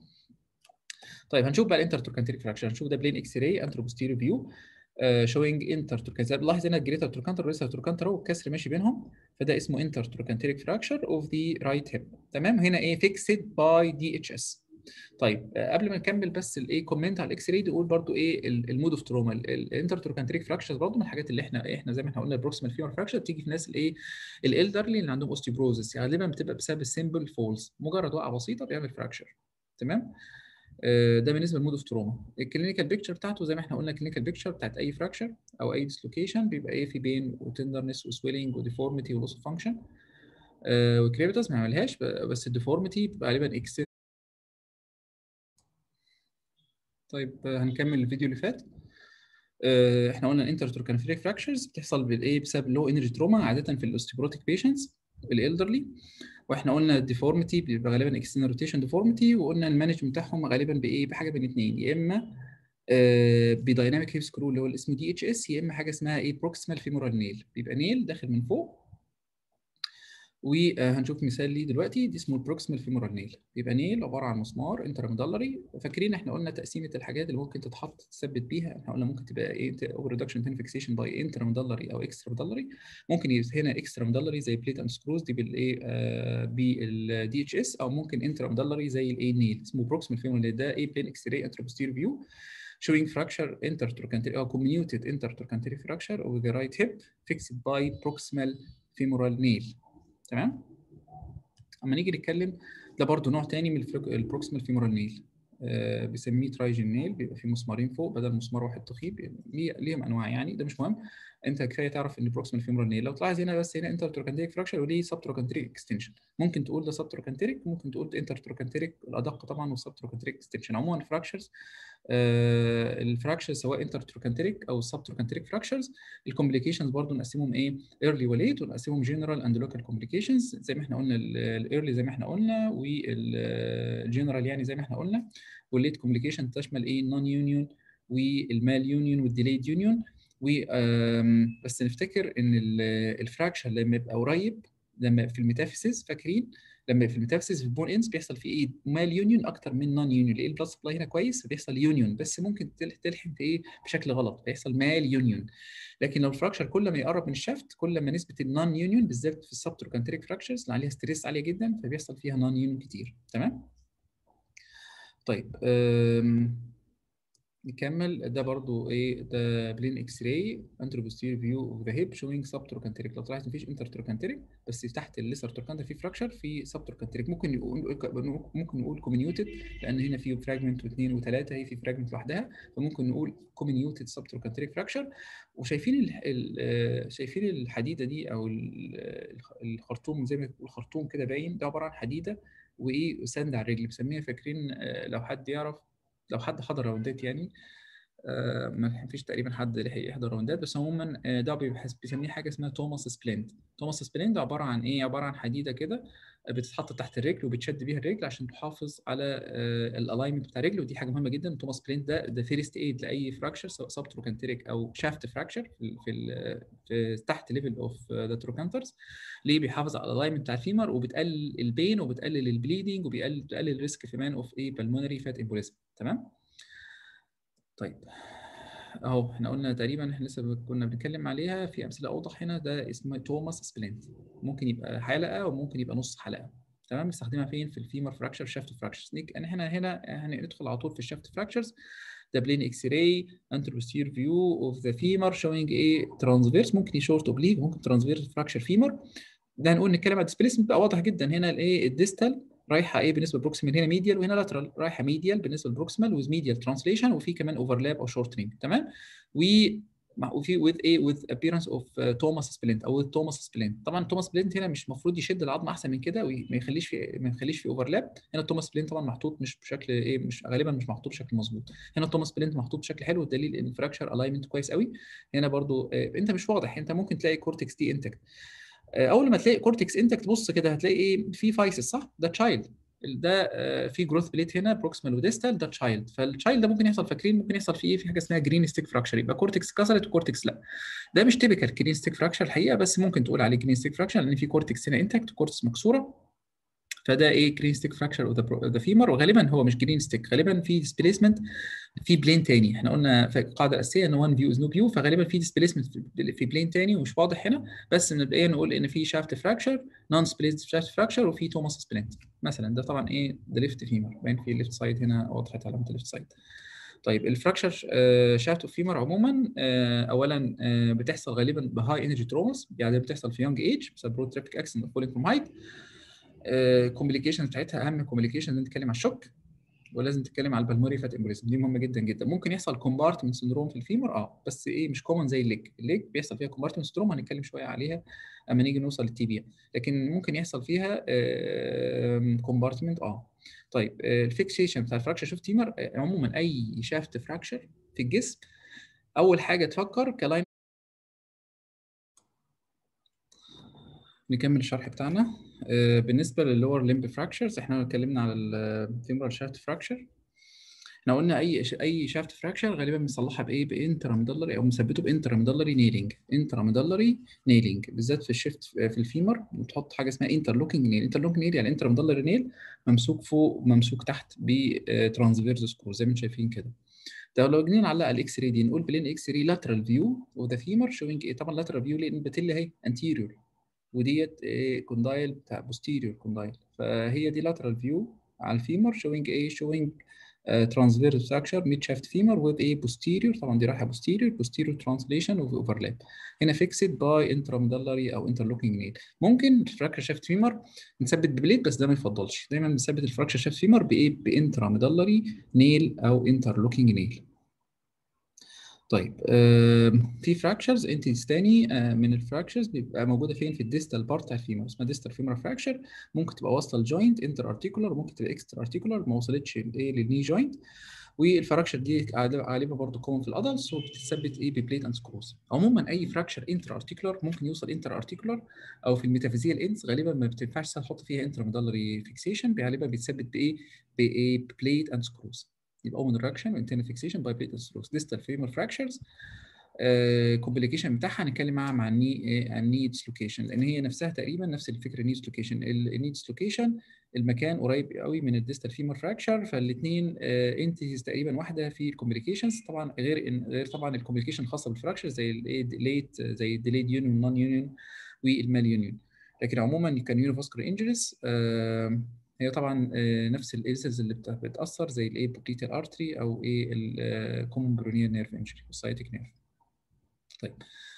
طيب هنشوف بقى الانتر تروكانتريك فراكشر هنشوف ده بلين اكس راي انتر بوستير فيو شوينج انتر تروكانتريك لاحظ هنا الجريتر تروكانتر وليسر تروكانتر اهو الكسر ماشي بينهم فده اسمه انتر تروكانتريك فراكشر اوف ذا رايت هيب تمام هنا ايه فيكسد باي دي اتش اس طيب قبل ما نكمل بس الايه كومنت على الاكس راي نقول برضو ايه المود اوف تروما الانتر تروكانتريك فراكشرز برضو من الحاجات اللي احنا احنا زي ما احنا قلنا البروكسيمال فيمر فراكشر بتيجي في الناس الايه الالدرلي اللي عندهم اوستيبروزس يعني غالبا بتبقى بسبب السيمبل فولز مجرد وقعه بسيطه بيعمل فراكشر تمام ده بالنسبه للمود اوف تروما الكلينيكال بيكتشر بتاعته زي ما احنا قلنا الكلينيكال بيكتشر بتاعت اي فراكشر او اي ديسلوكيشن بيبقى ايه في بين وتندرنس وسويلنج وديفورميتي ولوس اوف فانكشن وكريبتاس ما عملهاش بس الديفورميتي بتبقى غالبا اكس طيب هنكمل الفيديو اللي فات احنا قلنا الانترتروكانفريك فراكشرز بتحصل بالايه بسبب لو انرجي تروما عاده في الاوستيبروتيك بيشنتس الالدرلي واحنا قلنا الديفورميتي بيبقى غالبا اكسترنال روتيشن ديفورميتي وقلنا المانجمنت بتاعهم غالبا بايه بحاجه من اثنين يا اما آه بدايناميك هيب سكرو اللي هو اللي اسمه دي اتش اس يا اما حاجه اسمها ايه بروكسيمال فيمورال نيل بيبقى نيل داخل من فوق وهنشوف مثال ليه دلوقتي دي اسمه البروكسيمال فيمورال نيل بيبقى نيل عباره عن مسمار انترميدلري فاكرين احنا قلنا تقسيمه الحاجات اللي ممكن تتحط تثبت بيها احنا قلنا ممكن تبقى ايه اوفر ريدكشن تين فيكسيشن باي انترميدلري او اكسترا ميدلري ممكن هنا اكسترا ميدلري زي بليت اند سكروز دي بالايه آه بالدي اتش اس او ممكن انترميدلري زي الايه نيل اسمه بروكسيمال فيمورال نيل ده ايه بلين اكس راي انتروبوستير فيو showing fracture intertrochanteric or comminuted intertrochanteric fracture of the right hip fixed by proximal femoral nail تمام اما نيجي نتكلم ده برضو نوع تاني من البروكسيمال فيمورال نيل آه بيسميه ترايجن نيل بيبقى فيه مسمارين فوق بدل مسمار واحد تخيب ليهم انواع يعني ده مش مهم انت كفايه تعرف ان بروكسيمال فيمورال نيل لو تلاحظ هنا بس هنا انترتروكانتريك فراكشر وليه سبتروكانتريك اكستنشن ممكن تقول ده سبتروكانتريك ممكن تقول انترتروكانتريك الادق طبعا والسبتروكانتريك اكستنشن عموما الفراكشرز آه الفراكشرز سواء انترتروكانتريك او سبتروكانتريك فراكشرز الكومبليكيشنز برضو نقسمهم ايه ايرلي وليت ونقسمهم جنرال اند لوكال كومبليكيشنز زي ما احنا قلنا الايرلي زي ما احنا قلنا والجنرال يعني زي ما احنا قلنا والليت كومبليكيشن تشمل ايه النون يونيون والمال يونيون والديليد يونيون و بس نفتكر ان الفراكشر لما يبقى قريب لما في الميتافيسيس فاكرين لما في الميتافيسيس في البون انس بيحصل في ايه مال يونيون اكتر من نون يونيون ليه البلاد سبلاي هنا كويس فبيحصل يونيون بس ممكن تلحم في ايه بشكل غلط بيحصل مال يونيون لكن لو الفراكشر كل ما يقرب من الشافت كل ما نسبه النون يونيون بالذات في السبتروكانتريك فراكشرز اللي عليها ستريس عاليه جدا فبيحصل فيها نون يونيون كتير تمام طيب نكمل ده برضو ايه ده بلين اكس راي انتروبوستير فيو اوف ذا هيب شوينج سبتروكانتريك لو طلعت مفيش انترتروكانتريك بس تحت الليسر تروكانتر في فراكشر في سبتروكانتريك ممكن نقول ممكن نقول كومينيوتد لان هنا في فراجمنت واثنين وثلاثه هي في فراجمنت لوحدها فممكن نقول كومينيوتد سبتروكانتريك فراكشر وشايفين ال ال شايفين الحديده دي او الخرطوم زي ما بنقول خرطوم كده باين ده عباره عن حديده وايه ساند على الرجل بنسميها فاكرين لو حد يعرف لو حد حضر راوندات يعني آه ما فيش تقريبا حد لحق يحضر راوندات بس عموما آه ده بيسميه حاجه اسمها توماس سبلند توماس سبلند عباره عن ايه عباره عن حديده كده بتتحط تحت الرجل وبتشد بيها الرجل عشان تحافظ على آه الالاينمنت بتاع الرجل ودي حاجه مهمه جدا توماس سبلند ده ده فيرست ايد لاي فراكشر سواء سبتروكانتريك او شافت فراكشر في في, في تحت ليفل اوف ذا تروكانترز ليه بيحافظ على الالاينمنت بتاع الفيمر وبتقلل البين وبتقلل البليدنج وبيقلل بتقلل الريسك كمان اوف ايه بالمونري فات امبوليزم تمام طيب اهو احنا قلنا تقريبا احنا لسه كنا بنتكلم عليها في امثله اوضح هنا ده اسمه توماس سبلنت ممكن يبقى حلقه وممكن يبقى نص حلقه تمام بنستخدمها فين في الفيمر فراكشر شافت فراكشرز انا هنا هنا هندخل على طول في الشافت فراكشرز ده بلين اكس راي انتروبوستير فيو اوف ذا فيمر شوينج ايه ترانسفيرس ممكن شورت اوبليك ممكن ترانسفيرس فراكشر فيمر ده هنقول نتكلم على الديسبيسمنت بقى واضح جدا هنا الايه الديستال رايحه ايه بالنسبه للبروكسيمال هنا ميديال وهنا لاترال رايحه ميديال بالنسبه للبروكسيمال ويز ميديال ترانسليشن وفي كمان اوفرلاب او شورتنج تمام و وفي with ايه with appearance of توماس سبلنت او توماس سبلنت طبعا توماس سبلنت هنا مش المفروض يشد العظم احسن من كده وما يخليش في ما يخليش في اوفرلاب هنا توماس سبلنت طبعا محطوط مش بشكل ايه مش غالبا مش محطوط بشكل مظبوط هنا توماس سبلنت محطوط بشكل حلو والدليل ان الفراكشر الاينمنت كويس قوي هنا برضو اه انت مش واضح انت ممكن تلاقي كورتكس دي انتكت اول ما تلاقي كورتكس انتكت بص كده هتلاقي ايه في فايسس صح ده تشايلد ده في جروث بليت هنا بروكسيمال وديستال ده تشايلد فالتشايلد ده ممكن يحصل فاكرين ممكن يحصل فيه ايه في حاجه اسمها جرين ستيك فراكشر يبقى كورتكس كسرت وكورتكس لا ده مش تيبيكال جرين ستيك فراكشر الحقيقه بس ممكن تقول عليه جرين ستيك فراكشر لان في كورتكس هنا انتكت كورتكس مكسوره فده ايه جرين ستيك فراكشر اوف ذا فيمر وغالبا هو مش جرين ستيك غالبا في ديسبيسمنت في بلين تاني احنا قلنا في القاعده الاساسيه ان وان فيو از نو فيو فغالبا في ديسبيسمنت في بلين تاني ومش واضح هنا بس بنبدا نقول ان في شافت فراكشر نون سبليت شافت فراكشر وفي توماس سبلنت مثلا ده طبعا ايه ده ليفت فيمر باين في الليفت سايد هنا وضحت علامه الليفت سايد طيب الفراكشر شافت اوف فيمر عموما اولا بتحصل غالبا بهاي انرجي تروماس يعني بتحصل في يونج ايج بسبب برود ترافيك اكسنت فولينج فروم هايت الكومبليكيشن بتاعتها اهم كومبليكيشن نتكلم على الشوك ولازم تتكلم على البلموري فات امبوليزم دي مهمه جدا جدا ممكن يحصل كومبارتمنت سندروم في الفيمر اه بس ايه مش كومن زي الليج الليج بيحصل فيها كومبارتمنت سندروم هنتكلم شويه عليها اما نيجي نوصل للتيبيا لكن ممكن يحصل فيها كومبارتمنت اه طيب الفيكسيشن بتاع الفراكشر شوف تيمر عموما اي شافت فراكشر في الجسم اول حاجه تفكر كلاين نكمل الشرح بتاعنا آه، بالنسبه للور ليمب فراكشرز احنا اتكلمنا على الفيمورال شافت فراكشر احنا قلنا اي اي شافت فراكشر غالبا بنصلحها بايه بانتراميدلري او بنثبته بانتراميدلري نيلينج انتراميدلري نيلينج بالذات في الشيفت في الفيمر بتحط حاجه اسمها انترلوكينج نيل انترلوكينج نيل يعني انتراميدلري نيل ممسوك فوق ممسوك تحت بترانسفيرز سكرو زي ما انتم شايفين كده ده لو جينا نعلق على الاكس راي دي نقول بلين اكس راي لاترال فيو وذا فيمر شوينج ايه طبعا لاترال فيو لان البتيلا اهي انتيريور وديت كوندايل بتاع بوستيريور كوندايل فهي دي لاترال فيو على الفيمر شوينج ايه شوينج ترانسفيرس ستراكشر ميد شافت فيمر ويب ايه بوستيريور طبعا دي رايحه بوستيريور بوستيريور ترانسليشن اوفرلاب هنا فيكسد باي انتراميدلري او انترلوكينج نيل ممكن الفراكشر شافت فيمر نثبت ببليت بس ده ما يفضلش دايما بنثبت الفراكشر شافت فيمر بايه بانتراميدلري نيل او انترلوكينج نيل طيب آه في فراكشرز انتيز تاني آه من الفراكشرز بيبقى موجوده فين في الديستال بارت بتاع الفيمر اسمها ديستال فيمر فراكشر ممكن تبقى واصله الجوينت انتر ارتيكولار ممكن تبقى اكسترا ارتيكولار ما وصلتش ايه للني جوينت والفراكشر دي غالبا برضه كومن في الادلتس وبتتثبت ايه ببليت اند سكروز عموما اي فراكشر انتر ارتيكولار ممكن يوصل انتر ارتيكولار او في الميتافيزيال اندز غالبا ما بتنفعش تحط فيها انتر ميدلري فيكسيشن غالبا بيتثبت بايه بايه بليت اند سكروز يبقى اومن رياكشن وانترنال فيكسيشن باي بليت ستروكس ديستال فيمر فراكشرز كومبليكيشن بتاعها هنتكلم معاها مع الني عن ني ديسلوكيشن لان هي نفسها تقريبا نفس الفكره الني ديسلوكيشن الني ديسلوكيشن المكان قريب قوي من الديستال فيمر فراكشر فالاثنين انتيز تقريبا واحده في الكومبليكيشنز طبعا غير إن غير طبعا الكومبليكيشن الخاصه بالفراكشر زي الليت زي الديليد يونيون نون يونيون والمال يونيون لكن عموما كان يونيفاسكولار انجريز هي طبعا نفس الايسز اللي بتاثر زي الايه بوبليتال ارتري او ايه الكومون برونيال نيرف انجري والسايتيك نيرف طيب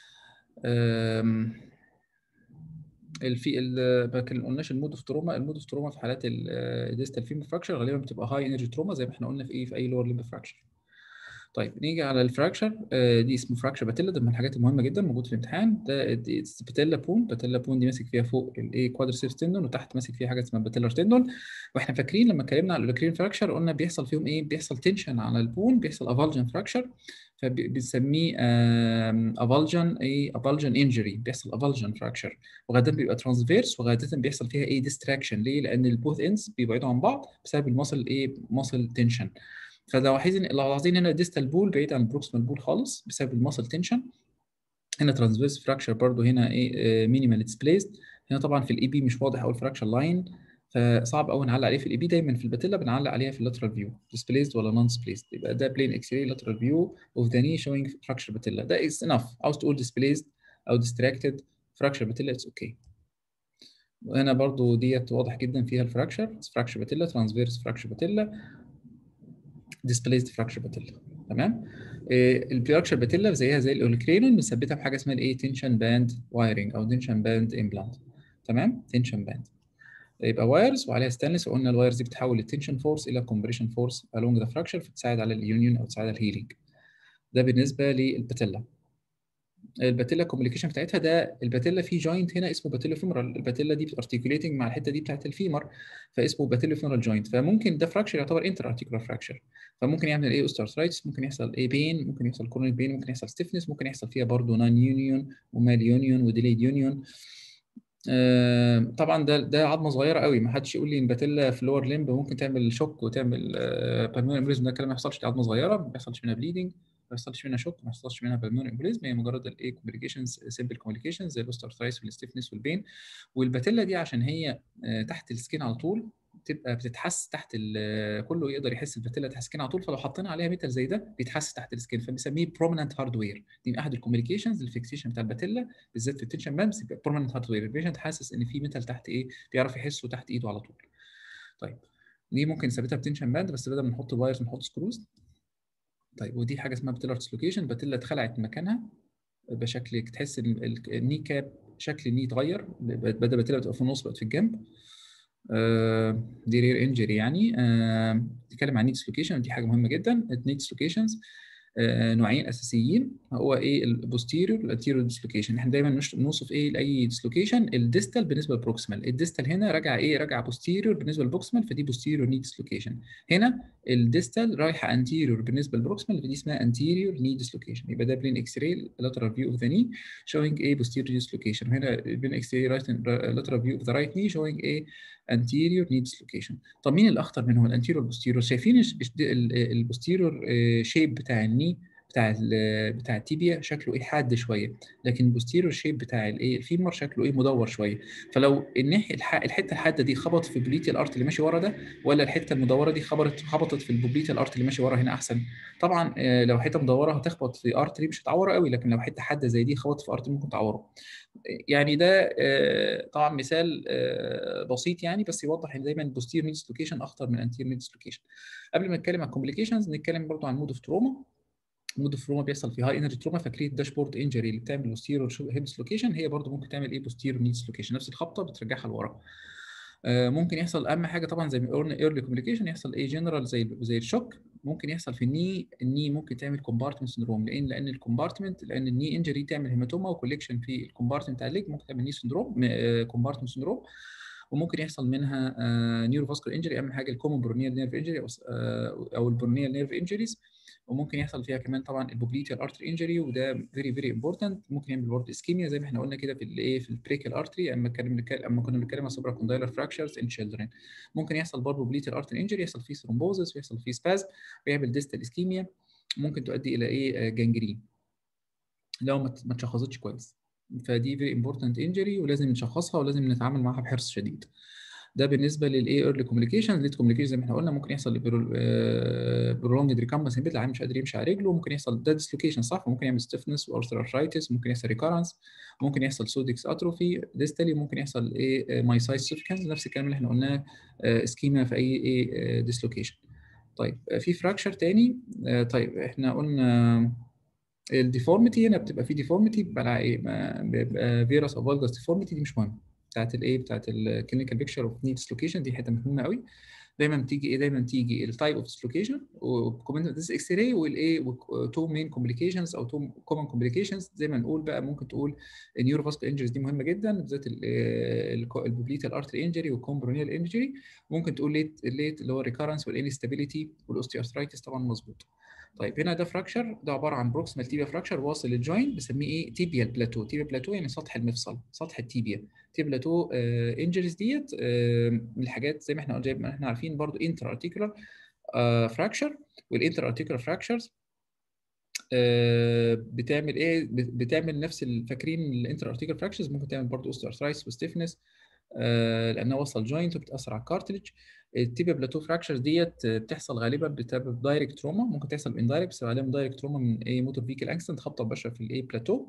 الفي ما قلناش المود اوف تروما المود اوف تروما في حالات الديستال فيمر فراكشر غالبا بتبقى هاي انرجي تروما زي ما احنا قلنا في ايه في اي لور ليمب فراكشر طيب نيجي على الفراكشر دي اسمه فراكشر باتيلا ده من الحاجات المهمه جدا موجود في الامتحان ده باتيلا بون باتيلا بون دي ماسك فيها فوق الايه كوادرسيبس تندون وتحت ماسك فيها حاجه اسمها باتيلر تندون واحنا فاكرين لما اتكلمنا على الاولوكرين فراكشر قلنا بيحصل فيهم ايه بيحصل تنشن على البون بيحصل افالجن فراكشر فبنسميه افالجن ايه افالجن انجري بيحصل افالجن فراكشر وغالبا بيبقى ترانسفيرس وغالبا بيحصل فيها ايه ديستراكشن ليه لان البوث اندز بيبعدوا عن بعض بسبب المصل ايه مصل تنشن فلو لاحظين لو لاحظين هنا ديستال بول بعيد عن البروكسيمال بول خالص بسبب الماسل تنشن هنا ترانسفيرس فراكشر برضو هنا ايه مينيمال ديسبليسد هنا طبعا في الاي بي مش واضح قوي الفراكشر لاين فصعب قوي نعلق عليه في الاي بي دايما في الباتيلا بنعلق عليها في اللاترال فيو ديسبليسد ولا نون ديسبليسد يبقى ده بلين اكس راي لاترال فيو اوف ذا ني شوينج فراكشر باتيلا ده از انف عاوز تقول ديسبليسد او ديستراكتد فراكشر باتيلا اتس اوكي وهنا برضو ديت واضح جدا فيها الفراكشر فراكشر باتيلا ترانسفيرس فراكشر باتيلا displaced fracture patella تمام الفراكشر باتيلا زيها زي الاولكرينون مثبتها بحاجه اسمها الايه تنشن باند وايرنج او تنشن باند امبلانت تمام تنشن باند يبقى وايرز وعليها ستانلس وقلنا الوايرز دي بتحول التنشن فورس الى كومبريشن فورس along the fracture فتساعد على اليونيون او تساعد على الهيلينج ده بالنسبه للباتيلا الباتيلا كوميونيكيشن بتاعتها ده الباتيلا في جوينت هنا اسمه باتيلا فيمورال الباتيلا دي ارتكيوليتنج مع الحته دي بتاعت الفيمر فاسمه باتيلا فيمورال جوينت فممكن ده فراكشر يعتبر انتر ارتيكولار فراكشر فممكن يعمل ايه اوسترثرايتس ممكن يحصل ايه بين ممكن يحصل كورونيك بين ممكن يحصل ستيفنس ممكن يحصل فيها برضه نون يونيون ومال يونيون وديليد يونيون آه طبعا ده ده عظمه صغيره قوي ما حدش يقول لي ان باتيلا في اللور ليمب ممكن تعمل شوك وتعمل آه بالمونري امبوليزم ده الكلام ما يحصلش دي عظمه صغيره ما بيحصلش منها بليدنج ما يحصلش منها شوك ما يحصلش منها بالمونري امبوليزم هي مجرد الايه كوميونيكيشنز سيمبل كوميونيكيشنز زي الاوسترثرايتس والستيفنس والبين والباتيلا دي عشان هي آه تحت السكين على طول بتبقى بتتحس تحت كله يقدر يحس الباتيلا تحت السكين على طول فلو حطينا عليها ميتال زي ده بيتحس تحت السكين فبنسميه بروميننت هاردوير دي من احد الكوميونيكيشنز الفيكسيشن بتاع الباتيلا بالذات في التنشن بامس يبقى بروميننت هاردوير البيشنت حاسس ان في ميتال تحت ايه بيعرف يحسه تحت ايده على طول طيب دي ممكن نثبتها بتنشن باند بس بدل ما نحط وايرز نحط سكروز طيب ودي حاجه اسمها باتيلر ديسلوكيشن الباتيلا اتخلعت من مكانها بشكل تحس ان الني كاب شكل الني اتغير بدل باتيلا بتبقى في النص بقت في الجنب آه دي رير انجري يعني آه نتكلم عن نيد ديسلوكيشن ودي حاجه مهمه جدا النيد ديسلوكيشنز آه نوعين اساسيين هو ايه البوستيريور والانتيريور ديسلوكيشن احنا دايما نوصف ايه لاي ديسلوكيشن الديستال بالنسبه للبروكسيمال الديستال هنا راجع ايه راجع بوستيريور بالنسبه للبروكسيمال فدي بوستيريور نيد ديسلوكيشن هنا الديستال رايحه انتيريور بالنسبه للبروكسيمال فدي اسمها انتيريور ني ديسلوكيشن يبقى ده بلين اكس راي lateral view of the knee showing a posterior dislocation هنا بلين اكس راي right lateral view of the right knee showing a anterior knee dislocation طب مين الاخطر منهم الانتيريور والبوستيريور شايفين البوستيريور شيب بتاع الني بتاع ال بتاع التيبيا شكله ايه حاد شويه لكن البوستيريور شيب بتاع الايه الفيمر شكله ايه مدور شويه فلو الناحيه الحته الحاده دي خبط في بوليتي الارت اللي ماشي ورا ده ولا الحته المدوره دي خبطت خبطت في البوليتي الارت اللي ماشي ورا هنا احسن طبعا لو حته مدوره هتخبط في ارتري مش هتعوره قوي لكن لو حته حاده زي دي خبطت في ارتري ممكن تعوره يعني ده طبعا مثال بسيط يعني بس يوضح ان دايما البوستيريور نيدز لوكيشن اخطر من الانتيريور نيدز لوكيشن قبل ما نتكلم عن الكومبليكيشنز نتكلم برضو عن مود اوف تروما مود اوف تروما بيحصل في هاي انرجي تروما فاكرين الداشبورد انجري اللي بتعمل بوستيرور هيبس لوكيشن هي برضو ممكن تعمل ايه بوستيرور نيدز لوكيشن نفس الخبطه بترجعها لورا آه ممكن يحصل اهم حاجه طبعا زي ما قلنا ايرلي كوميونيكيشن يحصل ايه جنرال زي زي الشوك ممكن يحصل في الني الني ممكن تعمل كومبارتمنت سندروم لان لان الكومبارتمنت لان الني انجري تعمل هيماتوما وكوليكشن في الكومبارتمنت بتاع الليج ممكن تعمل ني سندروم كومبارتمنت سندروم وممكن يحصل منها نيورو فاسكولار انجري اهم حاجه الكومن برونيال نيرف انجري او البرونيال نيرف انجريز وممكن يحصل فيها كمان طبعا البوبليتيال ارتري انجري وده فيري فيري امبورتنت ممكن يعمل برضه اسكيميا زي ما احنا قلنا كده في الايه في البريكال ارتري اما كنا اما كنا بنتكلم عن سوبرا كوندايلر فراكشرز ان تشيلدرن ممكن يحصل برضه بوبليتيال ارتري انجري يحصل فيه ثرومبوزس ويحصل فيه سباز ويعمل ديستال اسكيميا ممكن تؤدي الى ايه جانجرين لو ما اتشخصتش كويس فدي فيري امبورتنت انجري ولازم نشخصها ولازم نتعامل معاها بحرص شديد ده بالنسبه للايه ايرلي كوميونيكيشن ليت كوميونيكيشن زي ما احنا قلنا ممكن يحصل برولونج ريكامبنس بيت العيان مش قادر يمشي على رجله ممكن يحصل ده ديسلوكيشن صح ممكن يعمل ستيفنس وارثرايتس ممكن يحصل ريكارنس ممكن يحصل سودكس اتروفي ديستالي ممكن يحصل ايه مايسايس سيفكنز نفس الكلام اللي احنا قلناه اسكيما في اي ايه ديسلوكيشن طيب في فراكشر تاني طيب احنا قلنا الديفورميتي هنا بتبقى في ديفورميتي بيبقى ايه بيبقى فيروس او فالجاس ديفورميتي دي مش مهمه بتاعت الايه بتاعت الكلينيكال بيكتشر اوف نيد ديسلوكيشن دي حته مهمه قوي دايما بتيجي ايه دايما تيجي التايب اوف ديسلوكيشن وكومنت ديس اكس راي والايه تو مين كومبليكيشنز او تو كومن كومبليكيشنز زي ما نقول بقى ممكن تقول النيوروفاسكولار انجريز دي مهمه جدا بالذات البوبليتال ارتري انجري والكومبرونيال انجري ممكن تقول ليت ليت اللي هو ريكارنس والانستابيليتي والاوستيوارثرايتس طبعا مظبوط طيب هنا ده فراكشر ده عباره عن بروكسيمال تيبيا فراكشر واصل للجوينت بنسميه ايه تيبيال بلاتو تيبيا بلاتو يعني سطح المفصل سطح التيبيا تيبيا بلاتو آه انجريز ديت آه من الحاجات زي ما احنا زي ما احنا عارفين برضو انتر ارتيكولار آه فراكشر والانتر ارتيكولار فراكشرز آه بتعمل ايه بتعمل نفس فاكرين الانتر ارتيكولار فراكشرز ممكن تعمل برضو اوستيوارثرايتس وستيفنس آه لانها وصل جوينت وبتاثر على الكارتلج التيبيا بلاتو فراكشرز ديت بتحصل غالبا بسبب دايركت تروما ممكن تحصل اندايركت بس غالبا دايركت تروما من اي موتور فيكل اكسنت خبطه مباشره في الاي بلاتو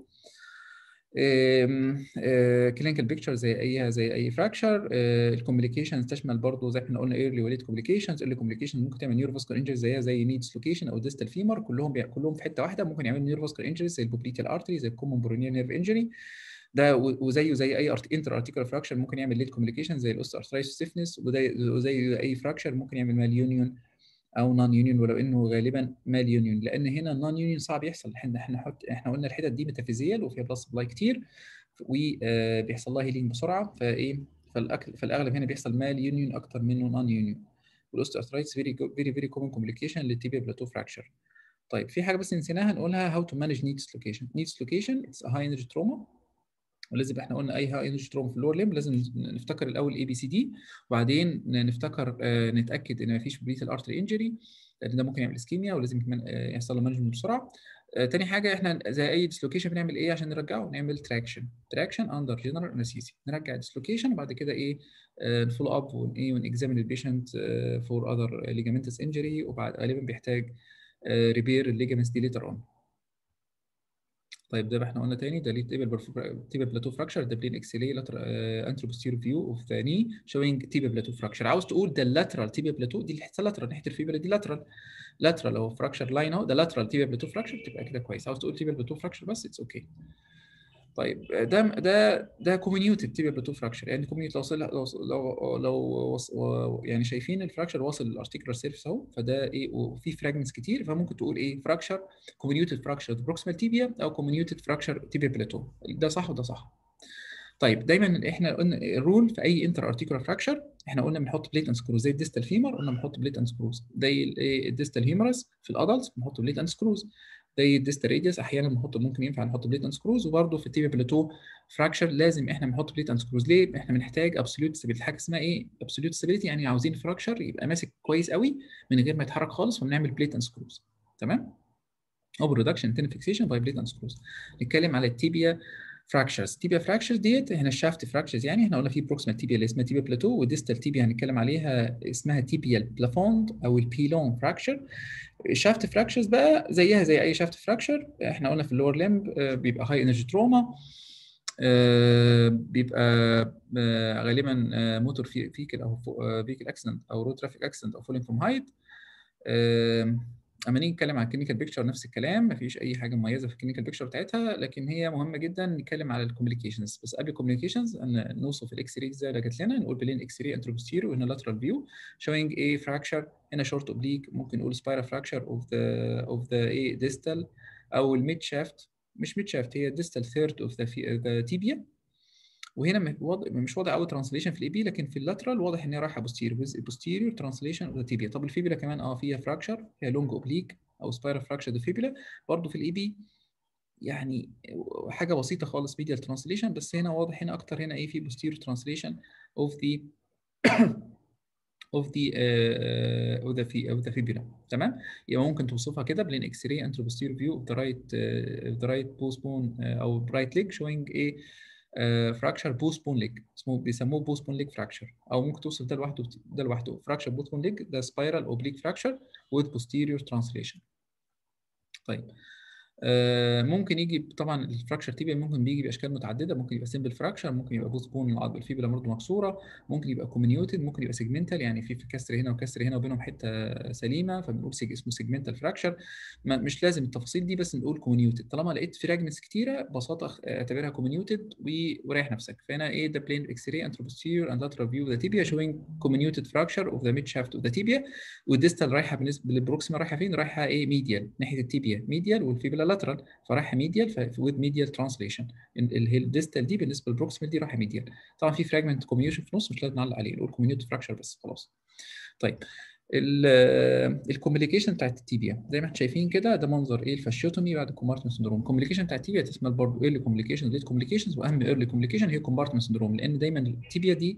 كلينيكال بيكتشر زي ايها زي اي فراكشر الكومبليكيشنز تشمل برضه زي ما احنا قلنا ايرلي وليت كومبليكيشنز ايرلي كومبليكيشنز ممكن تعمل نيوروفاسكولار انجري زيها زي ني ديسلوكيشن او ديستال فيمر كلهم بي... كلهم في حته واحده ممكن يعملوا نيوروفاسكولار انجري زي البوبليتال ارتري زي الكومون برونيال نيرف انجري ده وزيه زي اي انتر ارتيكولار فراكشر ممكن يعمل ليت كوميونيكيشن زي الاوست ارثرايتس ستيفنس وزي اي فراكشر ممكن يعمل مال يونيون او نون يونيون ولو انه غالبا مال يونيون لان هنا النون يونيون صعب يحصل احنا احنا نحط احنا قلنا الحتت دي ميتافيزيال وفيها بلس سبلاي كتير وبيحصل لها هيلينج بسرعه فايه فالاكل في الاغلب هنا بيحصل مال يونيون اكتر منه نون يونيون والاوست ارثرايتس فيري فيري فيري كومن كومبليكيشن للتيبيا بلاتو فراكشر طيب في حاجه بس نسيناها نقولها هاو تو مانج نيد ديسلوكيشن نيد ديسلوكيشن اتس هاي انرجي تروما ولازم احنا قلنا اي هاي انرجي تروما في اللور ليم لازم نفتكر الاول اي بي سي دي وبعدين نفتكر آه نتاكد ان مفيش بريتال ارتري انجري لان ده ممكن يعمل اسكيميا ولازم كمان آه يحصل له مانجمنت بسرعه آه تاني حاجه احنا زي اي ديسلوكيشن بنعمل ايه عشان نرجعه نعمل تراكشن تراكشن اندر جنرال انستيزيا نرجع ديسلوكيشن وبعد كده ايه نفولو اب وايه ونكزامين البيشنت فور اذر ليجامنتس انجري وبعد غالبا بيحتاج ريبير الليجامنتس دي ليتر اون طيب ده احنا قلنا تاني ده ليه تيبل تيبل بلاتو فراكشر ده بلين اكس راي لاتر انترو بوستيريور فيو اوف ذا ني شوينج تيبل بلاتو فراكشر عاوز تقول ده اللاترال تيبل بلاتو دي الحته لاترال ناحيه الفيبر دي لاترال لاترال اهو فراكشر لاين اهو ده لاترال تيبل بلاتو فراكشر تبقى كده كويس عاوز تقول تيبل بلاتو فراكشر بس اتس اوكي okay. طيب ده ده ده كوميونيوتد تيبيا بلاتو فراكشر يعني كوميونيوت لو وصل لو لو, لو يعني شايفين الفراكشر واصل للارتيكولار سيرفيس اهو فده ايه وفي فراجمنتس كتير فممكن تقول ايه فراكشر كوميونيوتد فراكشر بروكسيمال تيبيا او كوميونيوتد فراكشر تيبيا بلاتو ده صح وده صح طيب دايما احنا قلنا الرول في اي انتر ارتيكولار فراكشر احنا قلنا بنحط بليت اند سكروز زي الديستال فيمر قلنا بنحط بليت اند سكروز زي الديستال هيمرس في الادلتس بنحط بليت اند سكروز زي الديستال راديوس احيانا بنحط ممكن ينفع نحط بليت اند سكروز وبرده في التيبيا بلاتو فراكشر لازم احنا بنحط بليت اند سكروز ليه؟ احنا بنحتاج ابسوليوت ستابيليتي حاجه اسمها ايه؟ ابسوليوت ستابيليتي يعني عاوزين فراكشر يبقى ماسك كويس قوي من غير ما يتحرك خالص فبنعمل بليت اند سكروز تمام؟ او ريدكشن تن فيكسيشن باي بليت اند سكروز نتكلم على التيبيا فراكشرز تيبيا فراكشرز ديت هنا الشافت فراكشرز يعني احنا قلنا في بروكسيمال تيبيا اللي اسمها تيبيا بلاتو وديستال تيبيا هنتكلم عليها اسمها تيبيا بلافوند او البيلون فراكشر الشافت فراكشرز بقى زيها زي اي شافت فراكشر احنا قلنا في اللور لمب بيبقى هاي انرجي تروما بيبقى غالبا موتور فيكل او فيكل اكسيدنت او رود ترافيك اكسيدنت او فولينج فروم هايت اما نيجي نتكلم على الكلينيكال بيكتشر نفس الكلام مفيش اي حاجه مميزه في الكلينيكال بيكتشر بتاعتها لكن هي مهمه جدا نتكلم على الكوميونيكيشنز بس قبل الكوميونيكيشنز نوصف الاكس راي زي اللي جت لنا نقول بلين اكس راي انتروبوستيريو هنا لاترال فيو شوينج ايه فراكشر هنا شورت اوبليك ممكن نقول سبايرال فراكشر اوف ذا اوف ذا ايه ديستال او الميد شافت مش ميد شافت هي ديستال ثيرد اوف ذا تيبيا وهنا وضع مش واضح قوي ترانسليشن في الاي بي لكن في اللاترال واضح ان هي رايحه بوستيريور ويز بوستيريور ترانسليشن اوف ذا تيبيا طب الفيبيلا كمان اه فيها فراكشر فيها لونج اوبليك او سبايرال فراكشر ذا فيبيلا برضه في الاي بي يعني حاجه بسيطه خالص ميديال ترانسليشن بس هنا واضح هنا اكتر هنا ايه في posterior translation of the of the uh, of the of the fibula تمام يبقى ممكن توصفها كده بلين اكس راي انترو posterior view of the right uh, the right postbone uh, او right leg showing a فراكشر بوستبون ليج اسمه بيسموه بوستبون ليج فراكشر او ممكن توصف ده لوحده ده لوحده فراكشر بوستبون ليج ده سبايرال اوبليك فراكشر with posterior translation طيب آه ممكن يجي طبعا الفراكشر تيبيا ممكن بيجي باشكال متعدده ممكن يبقى سمبل فراكشر ممكن يبقى بوست بون العضله الفيبلا برضه مكسوره ممكن يبقى كومينيوتد ممكن يبقى سيجمنتال يعني في في كسر هنا وكسر هنا وبينهم حته سليمه فبنقول سيج اسمه سيجمنتال فراكشر مش لازم التفاصيل دي بس نقول كومينيوتد طالما لقيت فراجمنتس كتيره ببساطه اعتبرها كومينيوتد وريح نفسك فهنا ايه ده بلين اكس راي انتروبوستيريور اند لاترال فيو ذا تيبيا شوينج كومينيوتد فراكشر اوف ذا ميد شافت اوف ذا تيبيا والديستال رايحه بالنسبه للبروكسيما رايحه فين؟ رايحه ايه ميديال ناحيه التيبيا ميديال والفيبلا لاترال فرايحه رايحه ميديال وذ ميديال ترانسليشن اللي هي الديستال دي بالنسبه للبروكسيمال دي رايحه ميديال طبعا في فراجمنت كوميونيشن في النص مش لازم نعلق عليه نقول كوميونيتي فراكشر بس خلاص طيب الكوميونيكيشن بتاعت التيبيا زي ما احنا شايفين كده ده منظر ايه الفاشيوتومي بعد الكومبارتمنت سندروم الكوميونيكيشن بتاعت التيبيا تسمى برضه ايرلي كوميونيكيشن ليت كوميونيكيشنز واهم ايرلي كوميونيكيشن هي الكومبارتمنت سندروم لان دايما التيبيا دي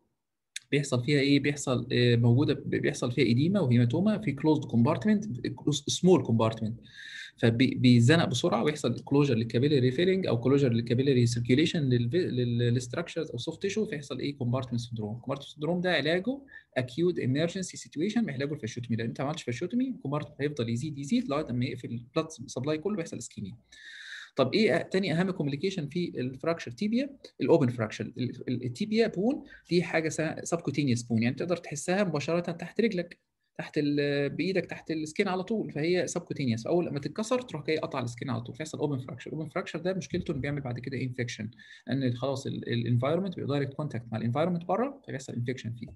بيحصل فيها ايه بيحصل موجوده بيحصل فيها ايديما وهيماتوما في كلوزد كومبارتمنت سمول كومبارتمنت فبيزنق بسرعه ويحصل كلوجر للكابيلاري فيلنج او كلوجر للكابيلاري سيركيوليشن للستراكشرز او سوفت تيشو فيحصل ايه كومبارتمنت سندروم الكومبارتمنت سندروم ده علاجه اكيوت امرجنسي سيتويشن علاجه الفاشيوتومي لان انت ما عملتش فاشيوتومي الكومبارتمنت هيفضل يزيد يزيد لغايه اما يقفل البلاد سبلاي كله بيحصل اسكيميا طب ايه تاني اهم كوميونيكيشن في الفراكشر تيبيا الاوبن فراكشر التيبيا بون دي حاجه سبكوتينيوس بون يعني تقدر تحسها مباشره تحت رجلك تحت بايدك تحت السكين على طول فهي سبكوتينيوس اول لما تتكسر تروح جاي قطع السكين على طول فيحصل اوبن فراكشر الاوبن فراكشر ده مشكلته انه بيعمل بعد كده انفكشن لان خلاص الانفايرمنت بيبقى دايركت كونتاكت مع الانفايرمنت بره فبيحصل انفكشن فيه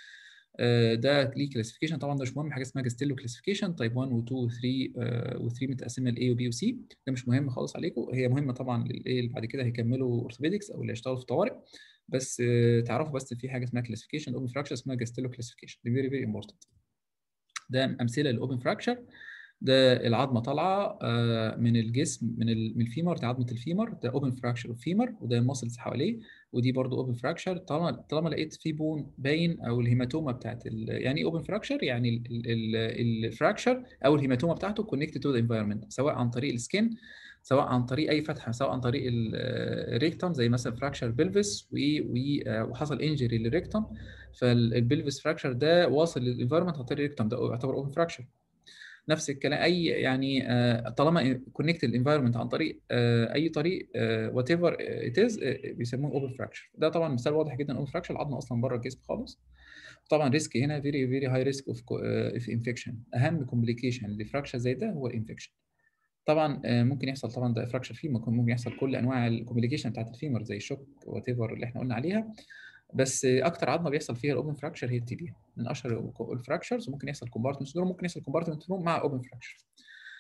ده ليه كلاسيفيكيشن طبعا ده مش مهم حاجه اسمها جاستيلو كلاسيفيكيشن تايب 1 و2 و3 و3 متقسمه لاي وبي وسي ده مش مهم خالص عليكم هي مهمه طبعا للايه اللي بعد كده هيكملوا اورثوبيدكس او اللي هيشتغلوا في الطوارئ بس تعرفوا بس في حاجه اسمها كلاسيفيكيشن اوبن فراكشر اسمها جاستيلو كلاسيفيكيشن دي فيري فيري امبورتنت ده امثله للاوبن فراكشر ده العظمه طالعه من الجسم من من الفيمر دي عظمه الفيمر ده اوبن فراكشر اوف فيمر وده الماسلز حواليه ودي برضو اوبن فراكشر طالما طالما لقيت في بون باين او الهيماتوما بتاعت يعني اوبن فراكشر يعني الفراكشر او الهيماتوما بتاعته كونكتد تو ذا انفايرمنت سواء عن طريق السكين سواء عن طريق اي فتحه سواء عن طريق الريكتم زي مثلا فراكشر بلفس وحصل انجري للريكتم فالبلفس فراكشر ده واصل للانفايرمنت عن طريق الريكتم ده يعتبر اوبن فراكشر نفس الكلام اي يعني طالما كونكت الانفايرمنت عن طريق اي طريق وات ايفر ات از بيسموه اوبن فراكشر ده طبعا مثال واضح جدا اوبن فراكشر العظمه اصلا بره الجسم خالص طبعا ريسك هنا فيري فيري هاي ريسك اوف اوف انفكشن اهم كومبليكيشن لفراكشر زي ده هو الانفكشن طبعا ممكن يحصل طبعا ده فراكشر فيمر ممكن يحصل كل انواع الكومبليكيشن بتاعت الفيمر زي الشوك وات ايفر اللي احنا قلنا عليها بس اكتر عظمه بيحصل فيها الاوبن فراكشر هي التيبيا من اشهر الفراكشرز وممكن يحصل كومبارتمنت سندروم ممكن يحصل كومبارتمنت سندروم مع اوبن فراكشر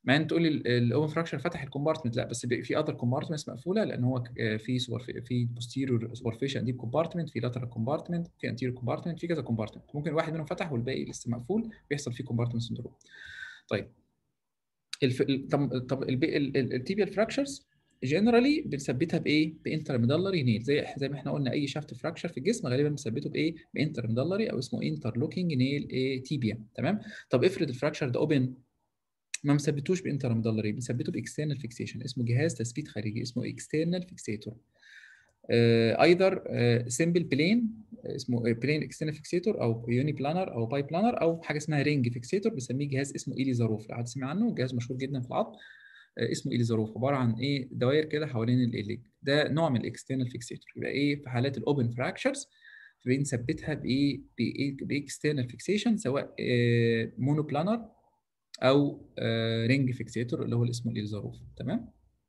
مع ان تقول الاوبن فراكشر فتح الكومبارتمنت لا بس بيبقى في اذر كومبارتمنتس مقفوله لان هو ك- في سوبر في بوستيريور سوبرفيشال ديب كومبارتمنت في لاترال كومبارتمنت في انتيريور كومبارتمنت في كذا كومبارتمنت ممكن واحد منهم فتح والباقي لسه مقفول بيحصل فيه كومبارتمنت سندروم طيب الف... ال- طب طب التيبيال فراكشرز جنرالي بنثبتها بايه؟ بانترميدالري نيل زي زي ما احنا قلنا اي شافت فراكشر في الجسم غالبا بنثبته بايه؟ بانترميدالري او اسمه انترلوكينج نيل ايه تيبيا تمام؟ طب افرض الفراكشر ده اوبن ما مثبتوش بانترميدالري بنثبته باكسترنال فيكسيشن اسمه جهاز تثبيت خارجي اسمه اكسترنال فيكسيتور ايذر سمبل بلين اسمه بلين اكسترنال فيكسيتور او يوني بلانر او باي بلانر او حاجه اسمها رينج فيكسيتور بنسميه جهاز اسمه اليزاروف لو حد سمع عنه جهاز مشهور جدا في العظم آه، اسمه اليزاروف عباره عن ايه دوائر كده حوالين الليج ده نوع من الاكسترنال فيكسيتور يبقى ايه في حالات الاوبن فراكشرز بنثبتها بايه بايه باكسترنال فيكسيشن سواء مونو بلانر او رينج فيكسيتور اللي هو اللي اسمه اليزاروف تمام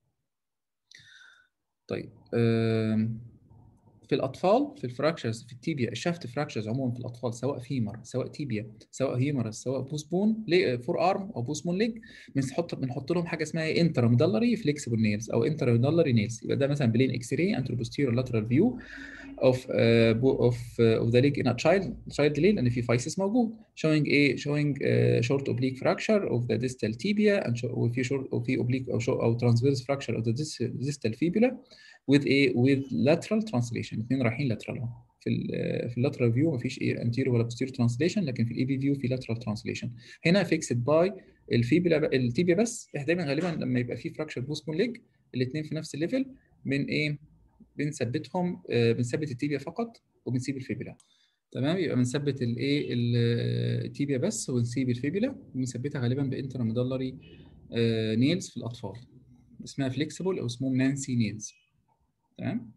طيب آم، في الاطفال في الفراكشرز في التيبيا الشافت فراكشرز عموما في الاطفال سواء فيمر سواء تيبيا سواء هيومرس سواء بوس بون فور ارم او بوس بون ليج بنحط بنحط لهم حاجه اسمها انترميدالري فليكسبل نيلز او انترميدالري نيلز يبقى ده مثلا بلين اكس راي انترو بوستيريور لاترال فيو of uh, bo- of uh, of the leg in a child child ليه؟ لان في فايسس موجود showing ايه showing uh, short oblique fracture of the distal tibia and show- وفي short وفي oblique او show او transverse fracture of the dis- distal fibula with a with lateral translation الاثنين رايحين lateral اهو في ال في اللاترال فيو مفيش ايه anterior ولا posterior translation لكن في الاي بي فيو في lateral translation هنا fixed by الفيبولا التيبيا بس احنا دايما غالبا لما يبقى في fracture بوست بون ليج الاثنين في نفس الليفل من ايه بنثبتهم آه، بنثبت التيبيا فقط وبنسيب الفيبولا تمام يبقى بنثبت الايه ال- التيبيا بس ونسيب الفيبولا وبنثبتها غالبا بانترميدالري نيلز في الاطفال اسمها فليكسيبل او اسمهم نانسي نيلز تمام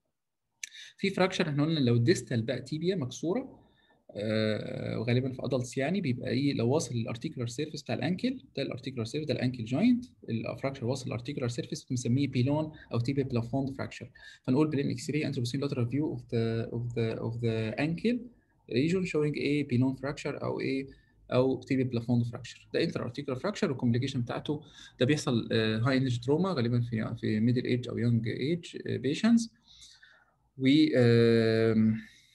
في فراكشر احنا قلنا لو الديستال بقى تيبيا مكسوره آه، وغالبا في ادلتس يعني بيبقى ايه لو واصل للارتيكولار سيرفيس بتاع الانكل ده الارتيكولار سيرفيس ده الانكل جوينت الفراكشر واصل للارتيكولار سيرفيس بنسميه بيلون او تيبيا بلافوند فراكشر فنقول بالان اكس راي انتروبوسين لاترال فيو اوف ذا اوف ذا اوف ذا انكل region showing ايه بيلون فراكشر او ايه او تيبيا بلافوند فراكشر ده انتر ارتيكولار فراكشر والكومبليكيشن بتاعته ده بيحصل هاي انرجي تروما غالبا في في ميدل ايج او يونج ايج بيشنتس و آم،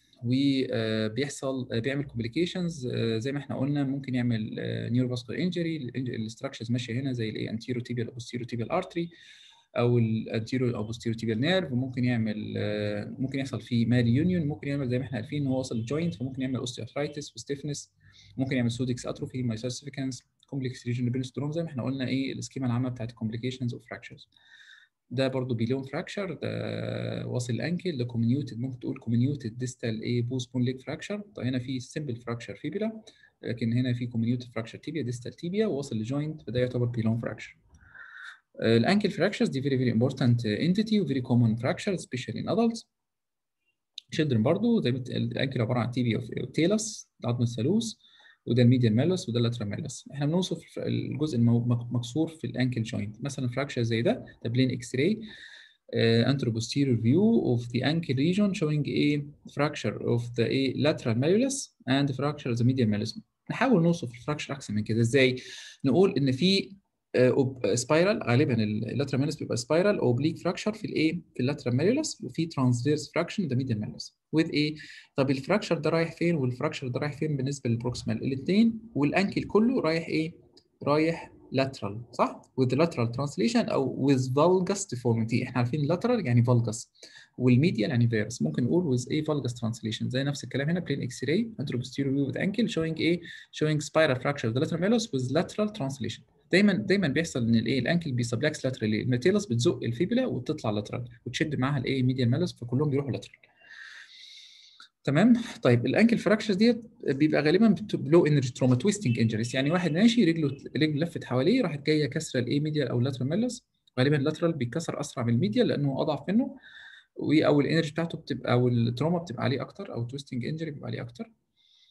وبيحصل بيعمل كومبليكيشنز زي ما احنا قلنا ممكن يعمل نيورو فاسكولار انجري الاستراكشرز ماشيه هنا زي الايه انتيرو تيبيال او بوستيرو تيبيال ارتري او الانتيرو او بوستيرو تيبيال نيرف وممكن يعمل آه، ممكن يحصل فيه مال يونيون ممكن يعمل زي ما احنا عارفين ان هو واصل للجوينت فممكن يعمل اوستيوارثرايتس وستيفنس ممكن يعمل سودكس اتروفي مايسيرسيفيكانس كومبلكس ريجن بيرستروم زي ما احنا قلنا ايه السكيما العامه بتاعت الكومبليكيشنز اوف فراكشرز ده برضو بيلون فراكشر ده واصل الانكل ده كومينيوتد ممكن تقول كومينيوتد ديستال ايه بوست بون ليج فراكشر طيب هنا في سمبل فراكشر فيبيلا لكن هنا في كومينيوتد فراكشر تيبيا ديستال تيبيا وواصل لجوينت فده يعتبر بيلون فراكشر الانكل fractures دي very very important entity و very common fracture especially in adults children برضو زي ما قلت، الانكل عباره عن تيبيا وتيلس عظم الثالوث وده الميديال مالوس وده اللاترال مالوس احنا بنوصف الجزء المكسور في الانكل جوينت مثلا فراكشر زي ده ده بلين اكس راي انترو posterior view of the ankle region showing a fracture of the a lateral malleolus and fracture of the medial malleus نحاول نوصف الفراكشر احسن من كده ازاي نقول ان في سبايرال غالبا اللاترال مالوس بيبقى سبايرال اوبليك فراكشر في الايه في اللاترال مالوس وفي ترانسفيرس فراكشن ده ميديال مالوس with ايه طب الفراكشر ده رايح فين والفراكشر ده رايح فين بالنسبه للبروكسمال الاثنين والانكل كله رايح ايه رايح lateral صح with the lateral translation او with valgus deformity احنا عارفين lateral يعني valgus والميديال يعني فيرس ممكن نقول with a valgus translation زي نفس الكلام هنا plain x-ray anteroposterior view with ankle showing ايه showing spiral fracture of the lateral malleus with lateral translation دايما دايما بيحصل ان الايه الانكل بيسبلكس لاترال الميتيلس بتزق الفيبولا وتطلع لاترال وتشد معاها الايه ميديال مالوس فكلهم بيروحوا لاترال تمام طيب الانكل فراكشرز ديت بيبقى غالبا لو انرجي تروما تويستنج انجريز يعني واحد ماشي رجله رجله لفت حواليه راحت جايه كسره الايه ميديال او لاترال مالوس غالبا اللاترال بيتكسر اسرع من الميديال لانه اضعف منه او الانرجي بتاعته بتبقى او التروما بتبقى عليه اكتر او تويستنج انجري بيبقى عليه اكتر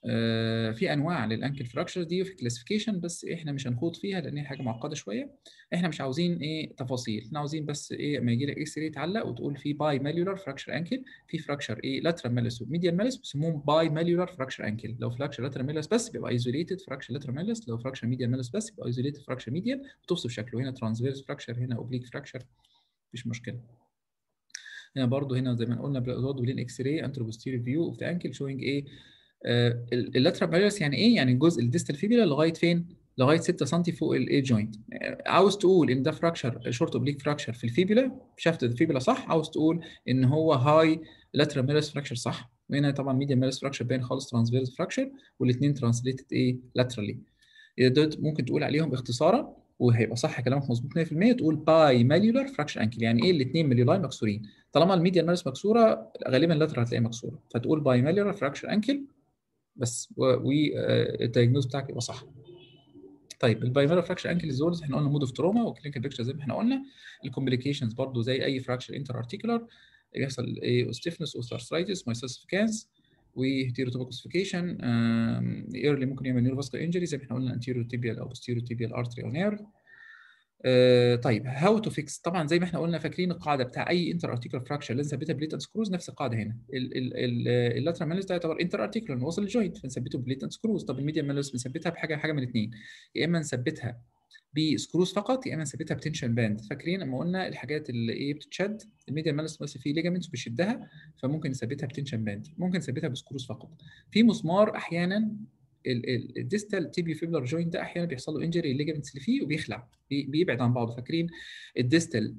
آه، في انواع للانكل فراكشر دي في كلاسيفيكيشن بس احنا مش هنخوض فيها لان هي حاجه معقده شويه احنا مش عاوزين ايه تفاصيل احنا عاوزين بس ايه لما يجي لك اكس راي تعلق وتقول في باي ماليولار فراكشر انكل في فراكشر ايه لاترال مالس وميديال مالس بيسموهم باي ماليولار فراكشر انكل لو فراكشر لاترال مالس بس بيبقى ايزوليتد فراكشر لاترال مالس لو فراكشر ميديال مالس بس بيبقى ايزوليتد فراكشر ميديال وتوصف شكله هنا ترانسفيرس فراكشر هنا اوبليك فراكشر مفيش مشكله هنا برضو هنا زي ما قلنا برضه لين اكس راي انترو بوستيريور فيو اوف ذا انكل شوينج ايه اللاترال ماليولس يعني ايه يعني الجزء الديستال فيبيلا لغايه فين لغايه 6 سم فوق الاي جوينت عاوز تقول ان ده فراكشر شورت اوبليك فراكشر في الفيبيلا شافت الفيبيلا صح عاوز تقول ان هو هاي لاترال ماليولس فراكشر صح وهنا طبعا ميديا ماليولس فراكشر باين خالص ترانسفيرس فراكشر والاثنين ترانسليتد ايه لاترالي دول ممكن تقول عليهم اختصارا وهيبقى صح كلامك مظبوط 100% تقول باي ماليولار فراكشر انكل يعني ايه الاثنين مليولاي مكسورين طالما الميديا ماليولس مكسوره غالبا اللاترال هتلاقيها مكسوره فتقول باي ماليولار فراكشر انكل بس والدايجنوز بتاعك يبقى صح طيب البايميرال فراكشر انكل زولز احنا قلنا مود اوف تروما وكلينيكال بيكتشر زي ما احنا قلنا الكومبليكيشنز برضو زي اي فراكشر انتر ارتيكولار بيحصل ايه ستيفنس اوستارثرايتس مايسوسفيكانس وهيتيروتوبوكسفيكيشن ايرلي ممكن يعمل نيوروفاسكولار انجري زي ما احنا قلنا انتيريو تيبيال او بوستيريو تيبيال ارتري او نيرف آه طيب هاو تو فيكس طبعا زي ما احنا قلنا فاكرين القاعده بتاع اي انتر ارتيكولار فراكشر لازم نثبتها بليت اند سكروز نفس القاعده هنا اللاترال مالس ده يعتبر انتر ارتيكولار واصل للجوينت فنثبته بليت اند سكروز طب الميديا مالس بنثبتها بحاجه حاجه من الاثنين يا اما نثبتها بسكروز فقط يا اما نثبتها بتنشن باند فاكرين لما قلنا الحاجات اللي ايه بتتشد الميديا مالس بس فيه ليجامنتس بيشدها فممكن نثبتها بتنشن باند ممكن نثبتها بسكروز فقط في مسمار احيانا الديستال تيبي فيبلر جوينت ده احيانا بيحصل له انجري الليجمنتس اللي فيه وبيخلع بيبعد عن بعضه فاكرين الديستال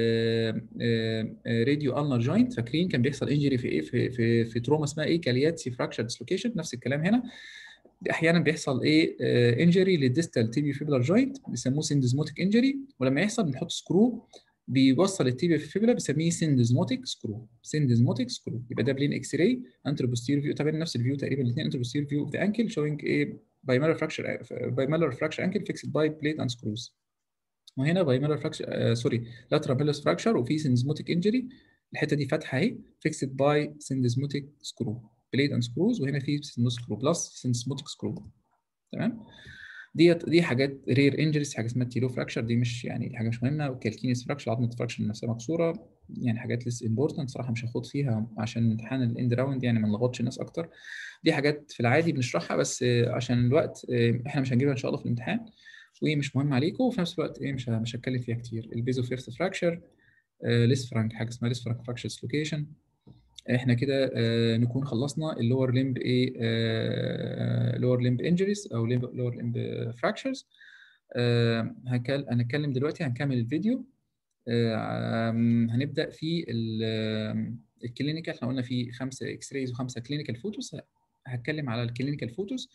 راديو النر جوينت فاكرين كان بيحصل انجري في ايه في في, في تروما اسمها ايه كالياتسي فراكشر ديسلوكيشن نفس الكلام هنا احيانا بيحصل ايه انجري للديستال تيبي فيبلر جوينت بيسموه سندزموتيك انجري ولما يحصل بنحط سكرو بيوصل التيبيا في الفيبولا بنسميه سندزموتيك سكرو سندزموتيك سكرو يبقى ده بلين اكس راي انترو بوستير فيو تابعين نفس الفيو تقريبا الاثنين انترو بوستير فيو اوف ذا انكل شوينج ايه بايمالر فراكشر بايمالر فراكشر انكل فيكسد باي بليت اند سكروز وهنا بايمالر فراكشر آه سوري لاترال ميلس فراكشر وفي سندزموتيك انجري الحته دي فاتحه اهي فيكسد باي سندزموتيك سكرو بليت اند سكروز وهنا في سندوس سكرو بلس سندزموتيك سكرو تمام ديت دي حاجات رير انجريز حاجه اسمها تيلو فراكشر دي مش يعني دي حاجه مش مهمه والكالكينيس فراكشر عظمه فراكشر نفسها مكسوره يعني حاجات لسه امبورتنت صراحه مش هاخد فيها عشان امتحان الاند راوند يعني ما نلخبطش الناس اكتر دي حاجات في العادي بنشرحها بس عشان الوقت احنا مش هنجيبها ان شاء الله في الامتحان ومش مهم عليكم وفي نفس الوقت ايه مش مش هتكلم فيها كتير البيزو فيرست فراكشر ليس فرانك حاجه اسمها ليس فرانك فراكشر ديسلوكيشن احنا كده آه نكون خلصنا اللور ليمب ايه آه لور ليمب انجريز او لور ليمب فراكشرز آه هنتكلم دلوقتي هنكمل الفيديو آه هنبدا في الكلينيكال احنا قلنا في خمسه اكس رايز وخمسه كلينيكال فوتوز هتكلم على الكلينيكال فوتوز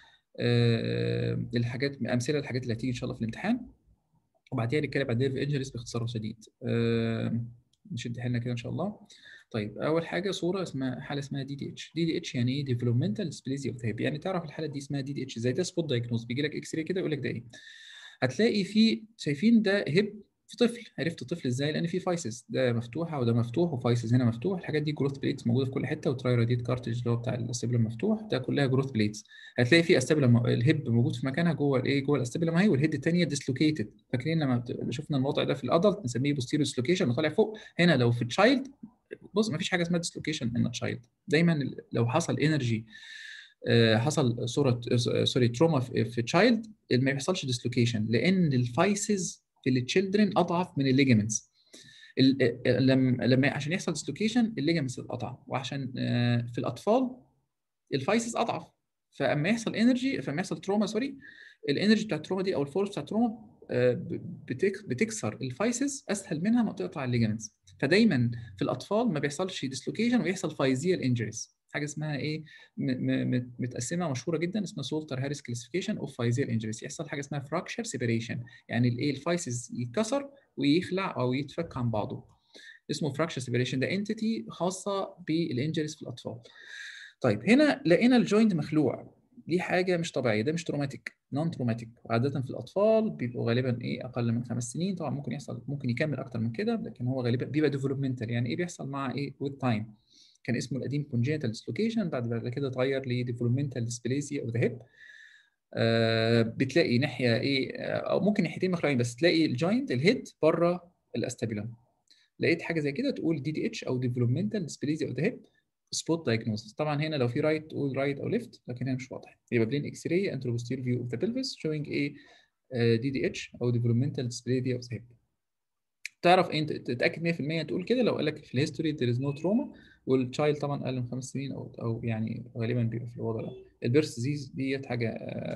آه الحاجات امثله الحاجات اللي هتيجي ان شاء الله في الامتحان وبعديها نتكلم عن الديف انجريز باختصار شديد آه نشد حيلنا كده ان شاء الله طيب اول حاجه صوره اسمها حاله اسمها دي دي اتش دي دي اتش يعني ايه ديفلوبمنتال ديسبليزيا اوف هيب يعني تعرف الحاله دي اسمها دي دي اتش زي ده سبوت دايجنوز بيجي لك اكس راي كده يقول لك ده ايه هتلاقي في شايفين ده هيب في طفل عرفت الطفل ازاي لان في فايسز ده مفتوحه وده مفتوح وفايسز هنا مفتوح الحاجات دي جروث بليتس موجوده في كل حته وتراي راديت كارتج اللي هو بتاع الاستابيلم مفتوح ده كلها جروث بليتس هتلاقي في استابيلم الهيب موجود في مكانها جوه الايه جوه الاستابيلم اهي والهيد الثانيه ديسلوكيتد فاكرين لما شفنا الوضع ده في الادلت نسميه بوستيريو ديسلوكيشن وطالع فوق هنا لو في تشايلد بص ما فيش حاجه اسمها ديسلوكيشن ان تشايلد دايما لو حصل انرجي حصل صوره سوري تروما في تشايلد ما بيحصلش ديسلوكيشن لان الفايسز في التشيلدرن اضعف من الليجمنتس لما لما عشان يحصل ديسلوكيشن الليجمنتس تتقطع وعشان في الاطفال الفايسز اضعف فاما يحصل انرجي فاما يحصل تروما سوري الانرجي بتاع التروما دي او الفورس بتاع التروما بتكسر الفايسز اسهل منها ما تقطع الليجمنتس فدايما في الاطفال ما بيحصلش ديسلوكيشن ويحصل فايزيال انجريز حاجه اسمها ايه متقسمه مشهوره جدا اسمها سولتر هاريس كلاسيفيكيشن اوف فايزيال انجريز يحصل حاجه اسمها فراكشر سيبريشن يعني الايه الفايسز يتكسر ويخلع او يتفك عن بعضه اسمه فراكشر سيبريشن ده انتيتي خاصه بالانجريز في الاطفال طيب هنا لقينا الجوينت مخلوع دي حاجه مش طبيعيه ده مش تروماتيك نون تروماتيك عاده في الاطفال بيبقوا غالبا ايه اقل من خمس سنين طبعا ممكن يحصل ممكن يكمل اكتر من كده لكن هو غالبا بيبقى ديفلوبمنتال يعني ايه بيحصل مع ايه وذ تايم كان اسمه القديم congenital dislocation بعد بعد كده اتغير ل developmental dysplasia of the hip آه بتلاقي ناحيه ايه او ممكن ناحيتين مخلوعين بس تلاقي الجوينت الهيد بره الاستابيلم لقيت حاجه زي كده تقول دي دي اتش او developmental dysplasia of the hip سبوت دايجنوستس طبعا هنا لو في رايت تقول رايت او ليفت لكن هنا مش واضح يبقى بلين اكس راي انترو بوستير فيو اوف ذا بلفس شوينج ايه دي دي اتش او developmental dysplasia of the hip تعرف انت تتاكد 100% تقول كده لو قال لك في الهيستوري there is no trauma والتشايلد طبعا اقل من خمس سنين او او يعني غالبا بيبقى في الوضع ده البيرث ديزيز ديت حاجه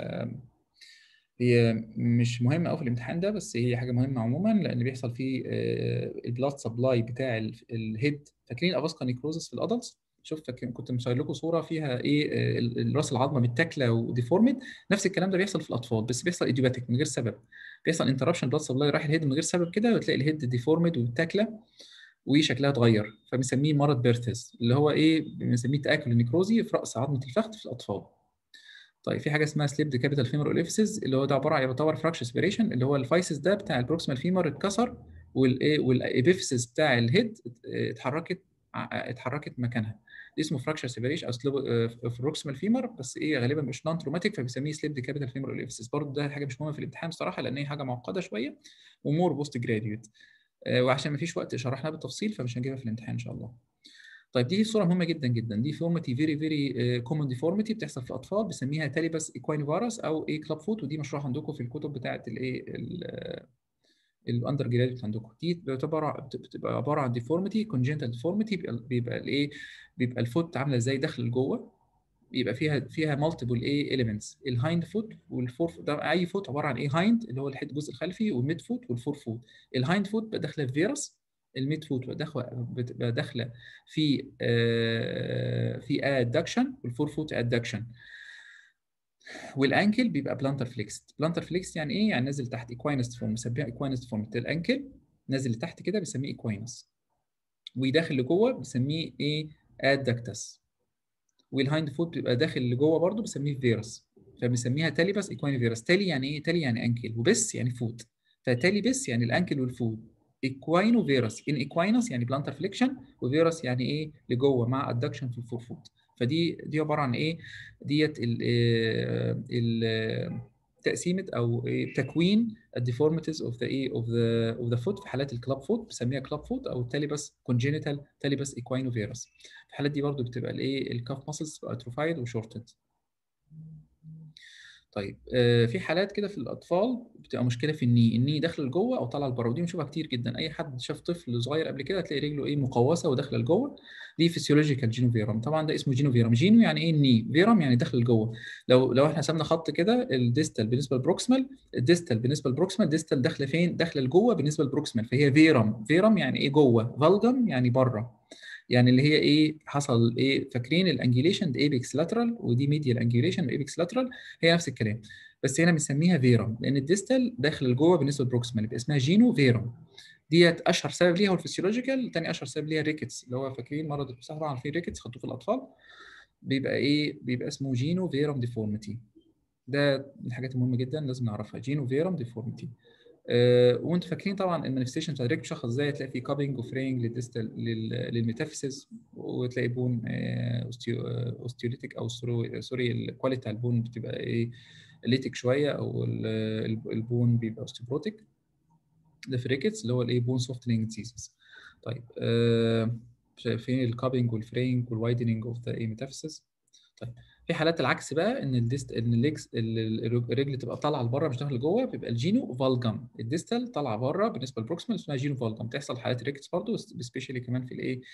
هي مش مهمه قوي في الامتحان ده بس هي حاجه مهمه عموما لان بيحصل فيه البلاد سبلاي بتاع الهيد فاكرين الافاسكا نيكروزس في الادلتس شوف كنت مصور لكم صوره فيها ايه راس العظمه متاكله وديفورمد نفس الكلام ده بيحصل في الاطفال بس بيحصل ايديوباتيك من غير سبب بيحصل انتربشن بلاد سبلاي رايح الهيد من غير سبب كده وتلاقي الهيد ديفورمد ومتاكله وشكلها اتغير فبنسميه مرض بيرثز اللي هو ايه بنسميه تاكل النيكروزي في راس عظمه الفخذ في الاطفال طيب في حاجه اسمها سليب كابيتال فيمر اوليفسز اللي هو ده عباره عن يعتبر فراكشر سبيريشن اللي هو الفايسس ده بتاع البروكسيمال فيمر اتكسر والايه والابيفسز بتاع الهيد اتحركت اتحركت مكانها دي اسمه فراكشر سيبريشن او سليب بروكسيمال فيمر بس ايه غالبا مش نون تروماتيك فبيسميه سليب كابيتال فيمر اوليفسز برضه ده حاجه مش مهمه في الامتحان بصراحه لان هي حاجه معقده شويه ومور بوست جراديويت وعشان ما فيش وقت شرحناها بالتفصيل فمش هنجيبها في الامتحان ان شاء الله طيب دي صوره مهمه جدا جدا دي فورمتي فيري فيري كومن ديفورميتي بتحصل في الاطفال بنسميها تاليبس ايكوين فيروس او ايه كلاب فوت ودي مشروحه عندكم في الكتب بتاعه الايه الاندر جراديويت عندكم دي بتبقى بتبقى عباره عن ديفورميتي كونجنتال ديفورميتي بيبقى الايه بيبقى الفوت عامله ازاي داخل لجوه بيبقى فيها فيها مالتيبل ايه اليمنتس الهايند فوت والفور ده اي فوت عباره عن ايه هايند اللي هو الحد الجزء الخلفي والميد فوت والفور فوت الهايند فوت بقى داخله في فيروس الميد فوت بتبقى داخله في آه في ادكشن والفور فوت ادكشن والانكل بيبقى بلانتر فليكس بلانتر فليكس يعني ايه يعني نازل تحت ايكوينس فورم بنسميها ايكوينس فورم الانكل نازل لتحت كده بنسميه ايكوينس وداخل لجوه بنسميه ايه ادكتس والهايند فوت بيبقى داخل لجوه برضه بنسميه فيروس فبنسميها تاليبس ايكوين فيروس تالي يعني ايه تالي يعني انكل وبس يعني فوت فتالي بس يعني الانكل والفوت ايكوينو فيروس ان ايكوينس يعني بلانتر فليكشن وفيروس يعني ايه لجوه مع ادكشن في الفور فوت فدي دي عباره عن ايه ديت ال ال تقسيمه او إيه تكوين الديفورميتيز اوف ذا ايه اوف ذا اوف ذا فوت في حالات الكلاب فوت بنسميها كلاب فوت او تاليبس كونجينيتال تاليبس ايكوينو فيروس في الحالات دي برضو بتبقى الايه الكاف ماسلز بتبقى اتروفايد وشورتد طيب آه في حالات كده في الاطفال بتبقى مشكله في الني الني داخله لجوه او طالعه لبره ودي بنشوفها كتير جدا اي حد شاف طفل صغير قبل كده هتلاقي رجله ايه مقوسه وداخله لجوه دي فيسيولوجيكال جينو فيرم طبعا ده اسمه جينو فيرم جينو يعني ايه الني فيرم يعني داخل لجوه لو لو احنا رسمنا خط كده الديستال بالنسبه للبروكسمال الديستال بالنسبه للبروكسمال ديستال داخله فين داخله لجوه بالنسبه للبروكسمال فهي فيرم فيرم يعني ايه جوه فالجم يعني بره يعني اللي هي ايه حصل ايه فاكرين الانجيليشن دي ايبكس لاترال ودي ميديال انجيليشن وايبكس لاترال هي نفس الكلام بس هنا بنسميها فيرم لان الديستال داخل لجوه بالنسبه للبروكسمال يبقى اسمها جينو فيرم ديت اشهر سبب ليها هو الفسيولوجيكال ثاني اشهر سبب ليها الريكتس اللي هو فاكرين مرض التصحيح طبعا عارفين ريكتس خدوه في الاطفال بيبقى ايه بيبقى اسمه جينو فيرم ديفورميتي ده من الحاجات المهمه جدا لازم نعرفها جينو فيرم ديفورميتي أه وانتم فاكرين طبعا المانيفستيشن بتاع الريكت شخص ازاي تلاقي في كابينج وفرينج للديستال للميتافيسيس وتلاقي بون اوستيوليتيك او سوري الكواليتي بتاع البون بتبقى ايه ليتك شويه او البون بيبقى اوستيبروتيك ده في الريكتس اللي هو الايه بون سوفتنينج ديزيز طيب أه شايفين الكابينج والفرينج والوايدنينج اوف ذا ايه ميتافيسيس طيب في حالات العكس بقى ان الديست ان الليجز الرجل تبقى طالعه لبره مش داخل لجوه بيبقى الجينو فالجم الديستال طالعه بره بالنسبه للبروكسيمال اسمها جينو فالجم تحصل حالات ريكتس برضه سبيشالي كمان في الايه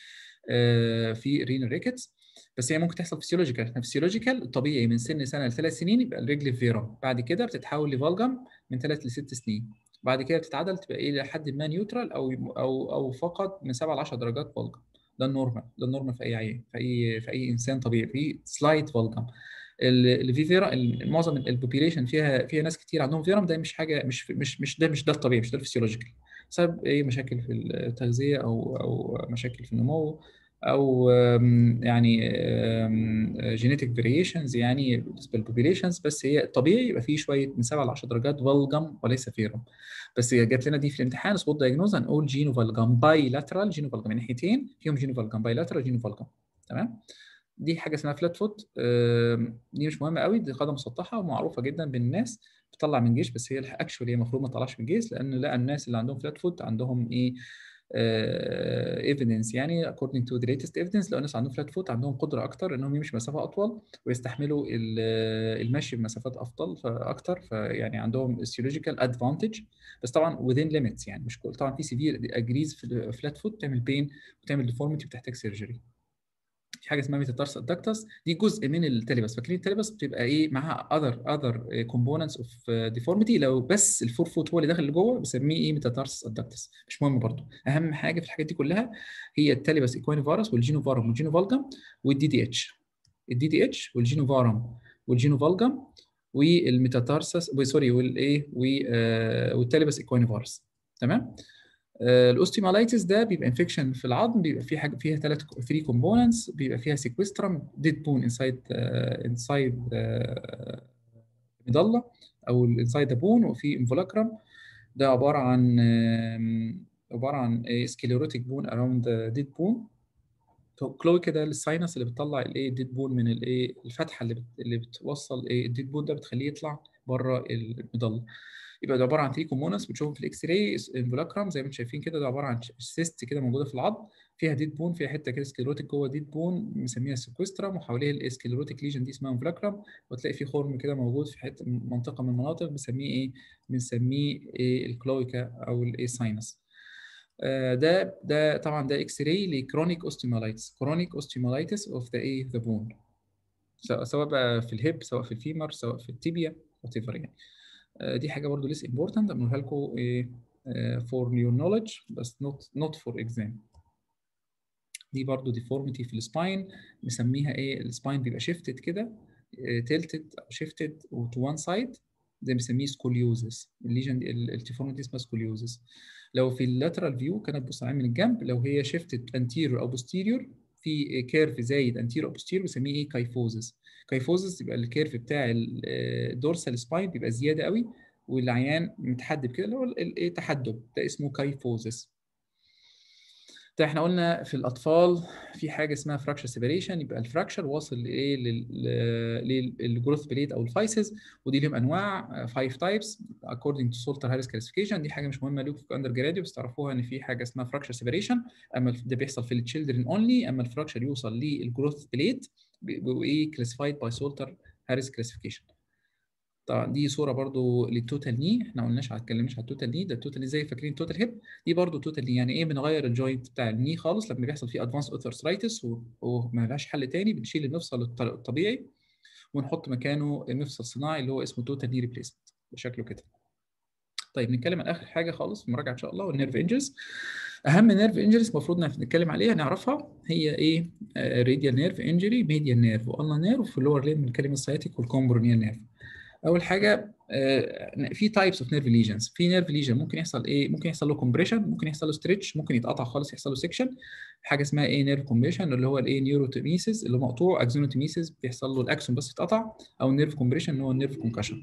آه في رين ريكتس بس هي ممكن تحصل فيسيولوجيكال احنا فيسيولوجيكال الطبيعي من سن سنه لثلاث سنين يبقى الرجل فيرم بعد كده بتتحول لفالجم من ثلاث لست سنين بعد كده بتتعدل تبقى ايه لحد ما نيوترال او او او فقط من 7 ل 10 درجات فالجم ده النورمال ده النورمال في اي عيان في اي في اي انسان طبيعي في سلايت فالجم اللي في فيرا معظم البوبيليشن فيها فيها ناس كتير عندهم فيرم ده مش حاجه مش مش مش ده مش ده الطبيعي مش ده الفسيولوجيكال بسبب ايه مشاكل في التغذيه او او مشاكل في النمو او يعني جينيتك فاريشنز يعني بالنسبه للبوبيليشنز بس هي الطبيعي يبقى فيه شويه من 7 ل 10 درجات فالجم وليس فيرم بس جات لنا دي في الامتحان سبوت دايجنوز هنقول جينو فالجم باي لاترال جينو فالجم من ناحيتين فيهم جينو فالجم باي لاترال جينو فالجم تمام دي حاجه اسمها فلات فوت دي مش مهمه قوي دي قاعده مسطحه ومعروفه جدا بين الناس بتطلع من جيش بس هي اكشولي هي المفروض ما تطلعش من جيش لان لا الناس اللي عندهم فلات فوت عندهم ايه ايفيدنس يعني according to the latest evidence لو الناس عندهم فلات فوت عندهم قدره اكتر انهم يمشوا مسافه اطول ويستحملوا المشي بمسافات افضل فاكتر فيعني عندهم physiological advantage بس طبعا within limits يعني مش كل طبعا في سيفير اجريز في فلات فوت بتعمل بين وتعمل ديفورميتي بتحتاج سيرجري في حاجه اسمها ميتاتارس ادكتس دي جزء من التلبس فاكرين التلبس بتبقى ايه معاها اذر اذر كومبوننتس اوف ديفورميتي لو بس الفور فوت هو اللي داخل لجوه بنسميه ايه ميتاتارس ادكتس مش مهم برضو اهم حاجه في الحاجات دي كلها هي التلبس ايكوانيفارس والجينوفارم والجينوفالجم والدي دي اتش الدي دي اتش والجينوفارم والجينوفالجم والميتاتارسس سوري والايه والتلبس ايكوانيفارس تمام الاوستيمالايتس ده بيبقى انفكشن في العظم بيبقى فيه حاجه فيها ثلاث 3 كومبوننتس بيبقى فيها سيكوسترم ديد بون انسايد انسايد ميدالا او انسايد ذا بون وفي انفولاكرم ده عباره عن عباره عن سكليروتيك بون اراوند ديد بون كلوي كده للساينس اللي بتطلع الايه الديد بون من الايه الفتحه اللي بت... اللي بتوصل ايه الديد بون ده بتخليه يطلع بره الميدالا يبقى ده عباره عن 3 كومبوننتس بتشوفهم في الاكس راي انفولاكرام زي ما انتم شايفين كده ده عباره عن سيست كده موجوده في العظم فيها ديد بون فيها حته كده سكليروتيك جوه ديد بون مسميها سيكوسترام وحواليها السكليروتيك ليجن دي اسمها انفولاكرام وتلاقي في خرم كده موجود في حته منطقه من المناطق بنسميه ايه؟ بنسميه إيه الكلويكا او الايه ساينس ده ده طبعا ده اكس راي لكرونيك اوستيمالايتس كرونيك اوستيمالايتس اوف ذا ايه ذا بون سواء بقى في الهيب سواء في الفيمر سواء في التيبيا وات يعني دي حاجه برضو لسه امبورتنت بنقولها لكم ايه فور يور نوليدج بس نوت نوت فور اكزام دي برضو ديفورميتي في السباين نسميها ايه السباين بيبقى شيفتد كده تلتد او شيفتد تو وان سايد ده بنسميه سكوليوزس الليجن دي الديفورميتي اسمها سكوليوزس لو في اللاترال فيو كانت بص عليها من الجنب لو هي شيفتد انتيريور او بوستيريور في كيرف زايد انتيريور او بوستيريور بنسميه ايه كايفوزس كايفوزس يبقى الكيرف بتاع الدورسال سباين بيبقى زياده قوي والعيان متحدب كده اللي هو الايه تحدب ده اسمه كايفوزس ده احنا قلنا في الاطفال في حاجه اسمها فراكشر سيبريشن يبقى الفراكشر واصل لايه للجروث بليت او الفايسز ودي لهم انواع 5 تايبس according to سولتر هاريس كلاسيفيكيشن دي حاجه مش مهمه لكم في اندر جراديوت بس تعرفوها ان في حاجه اسمها فراكشر سيبريشن اما ده بيحصل في التشيلدرن اونلي اما الفراكشر يوصل للجروث بليت بيبقوا ايه كلاسيفايد باي سولتر هاريس كلاسيفيكيشن طبعا دي صوره برضو للتوتال ني احنا ما قلناش ما اتكلمناش على التوتال ني ده التوتال ني زي فاكرين التوتال هيب دي برضو توتال ني يعني ايه بنغير الجوينت بتاع الني خالص لما بيحصل فيه ادفانس اوثرسرايتس وما لهاش حل تاني بنشيل المفصل الطبيعي ونحط مكانه المفصل الصناعي اللي هو اسمه توتال ني ريبليسمنت بشكله كده طيب نتكلم عن اخر حاجه خالص في المراجعه ان شاء الله والنيرف انجرز اهم نيرف انجريز المفروض نتكلم عليها نعرفها هي ايه راديال نيرف انجري ميديال نيرف والنا نيرف وفي اللور لين بنتكلم السياتيك والكومبرونيال نيرف اول حاجه في تايبس اوف نيرف ليجنز في نيرف ليجن ممكن يحصل ايه ممكن يحصل له كومبريشن ممكن يحصل له ستريتش ممكن يتقطع خالص يحصل له سكشن حاجه اسمها ايه نيرف كومبريشن اللي هو الايه نيوروتوميسيس اللي مقطوع اكزونوتوميسيس بيحصل له الاكسون بس يتقطع او نيرف كومبريشن اللي هو النيرف كونكشن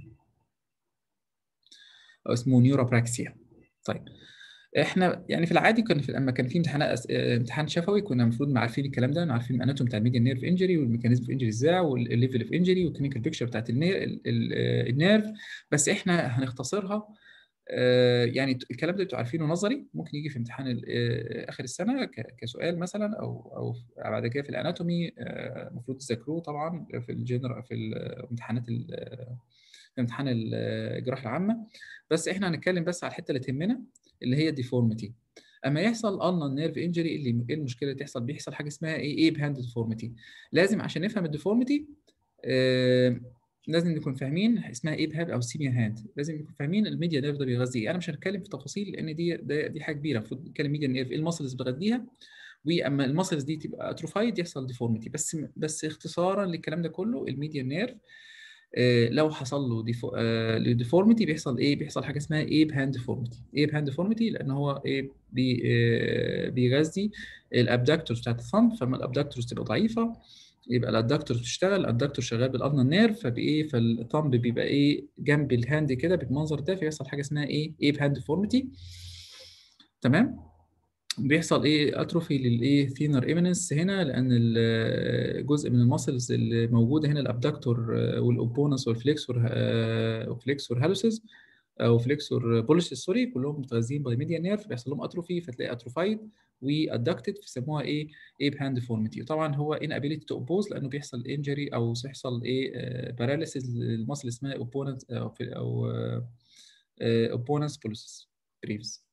او اسمه نيوروبراكسيا طيب احنا يعني في العادي كان في لما كان في امتحانات امتحان شفوي كنا المفروض عارفين الكلام ده عارفين الاناتوم بتاع الميديان نيرف انجري والميكانيزم اوف انجري ازاي والليفل اوف انجري والكلينيكال بيكتشر بتاعت النيرف بس احنا هنختصرها يعني الكلام ده انتوا عارفينه نظري ممكن يجي في امتحان اخر السنه كسؤال مثلا او او بعد كده في الاناتومي المفروض تذاكروه طبعا في الجنرال في الامتحانات في امتحان الجراحه العامه بس احنا هنتكلم بس على الحته اللي تهمنا اللي هي الديفورميتي اما يحصل النا نيرف انجري اللي ايه المشكله اللي تحصل بيحصل حاجه اسمها ايه ايب هاند ديفورميتي لازم عشان نفهم الديفورميتي آه لازم نكون فاهمين اسمها ايب هاب او سيميا هاند لازم نكون فاهمين الميديا نيرف ده بيغذي ايه انا مش هتكلم في تفاصيل لان دي دي حاجه كبيره المفروض نتكلم ميديا نيرف ايه المسلز بتغذيها واما المسلز دي تبقى اتروفايد يحصل ديفورميتي بس بس اختصارا للكلام ده كله الميديا نيرف آه لو حصل له ديفو... آه ديفورميتي بيحصل ايه بيحصل حاجه اسمها ايب هاند ديفورميتي ايب هاند ديفورميتي لان هو ايه بي... آه بيغذي الابدكتورز بتاعت الثumb فلما الابدكتورز تبقى ضعيفه يبقى الادكتور بتشتغل الادكتور شغال بالالنا نيرف فبايه فالثumb بيبقى ايه جنب الهاند كده بالمنظر ده فيحصل حاجه اسمها ايه ايب هاند ديفورميتي تمام بيحصل ايه اتروفي للايه ثينر ايميننس هنا لان ال- جزء من الماسلز اللي موجوده هنا الابدكتور والاوبونس والفليكسور وفليكسور هالوسز او فليكسور بوليسز سوري كلهم متغذين باي ميديا نيرف بيحصل لهم اتروفي فتلاقي اتروفايد وادكتد بيسموها ايه ايه بهاند ديفورميتي وطبعا هو ان ابيليتي تو اوبوز لانه بيحصل انجري او يحصل ايه باراليسيس للماسل اسمها اوبوننت او او اوبوننس بوليسز بريفز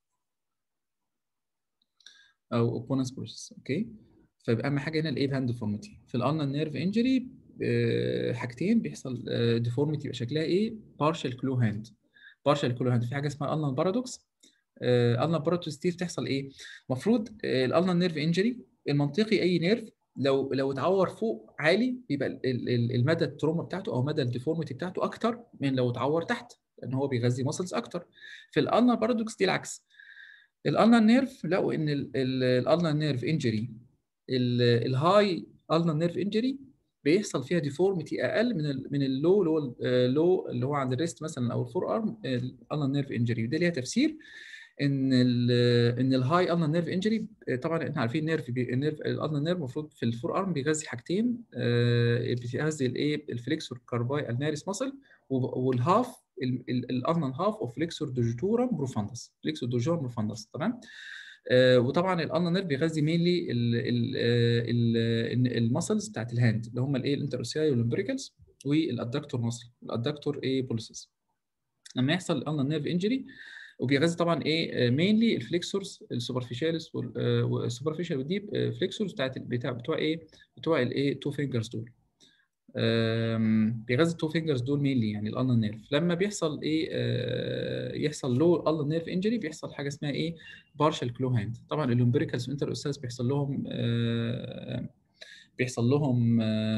او اوبوننس بروسيس اوكي فيبقى اهم حاجه هنا الايه هاند ديفورميتي في الالنا نيرف انجري حاجتين بيحصل ديفورميتي يبقى شكلها ايه بارشال كلو هاند بارشال كلو هاند في حاجه اسمها النا بارادوكس النا بارادوكس دي بتحصل ايه المفروض الالنا نيرف انجري المنطقي اي نيرف لو لو اتعور فوق عالي بيبقى ال- ال- المدى التروما بتاعته او مدى الديفورميتي بتاعته اكتر من لو اتعور تحت لان هو بيغذي ماسلز اكتر في الالنا بارادوكس دي العكس الالنا نيرف لقوا ان الالنا نيرف انجري الهاي النا نيرف انجري بيحصل فيها ديفورميتي اقل من ال من اللو اللي هو اللو اللي هو عند الريست مثلا او الفور ارم الالنا نيرف انجري وده ليها تفسير ان ال ان الهاي النا نيرف انجري طبعا احنا عارفين النيرف النيرف الالنا نيرف المفروض في الفور ارم بيغذي حاجتين آه، بيغذي الايه الفليكسور كارباي الناريس ماسل والهاف الالنا هاف اوف فليكسور دوجيتورم بروفاندس فليكسور دوجيتورم بروفاندس تمام آه، وطبعا الالنا نيرف بيغذي مينلي المسلز بتاعت الهاند اللي هم الايه الانتروسياي والامبريكالز والادكتور ماسل الادكتور ايه بوليسز لما يحصل الالنا نيرف انجري وبيغذي طبعا ايه مينلي الفليكسورز السوبرفيشالس والسوبرفيشال والديب فليكسورز بتاعت بتاع بتوع ايه بتوع الايه تو فينجرز دول آم، بيغذي التو فينجرز دول مينلي يعني الالنا نيرف لما بيحصل ايه آه، يحصل له الالنا نيرف انجري بيحصل حاجه اسمها ايه بارشال كلو هاند طبعا الامبريكالز وانتر استاذ بيحصل لهم آه، بيحصل لهم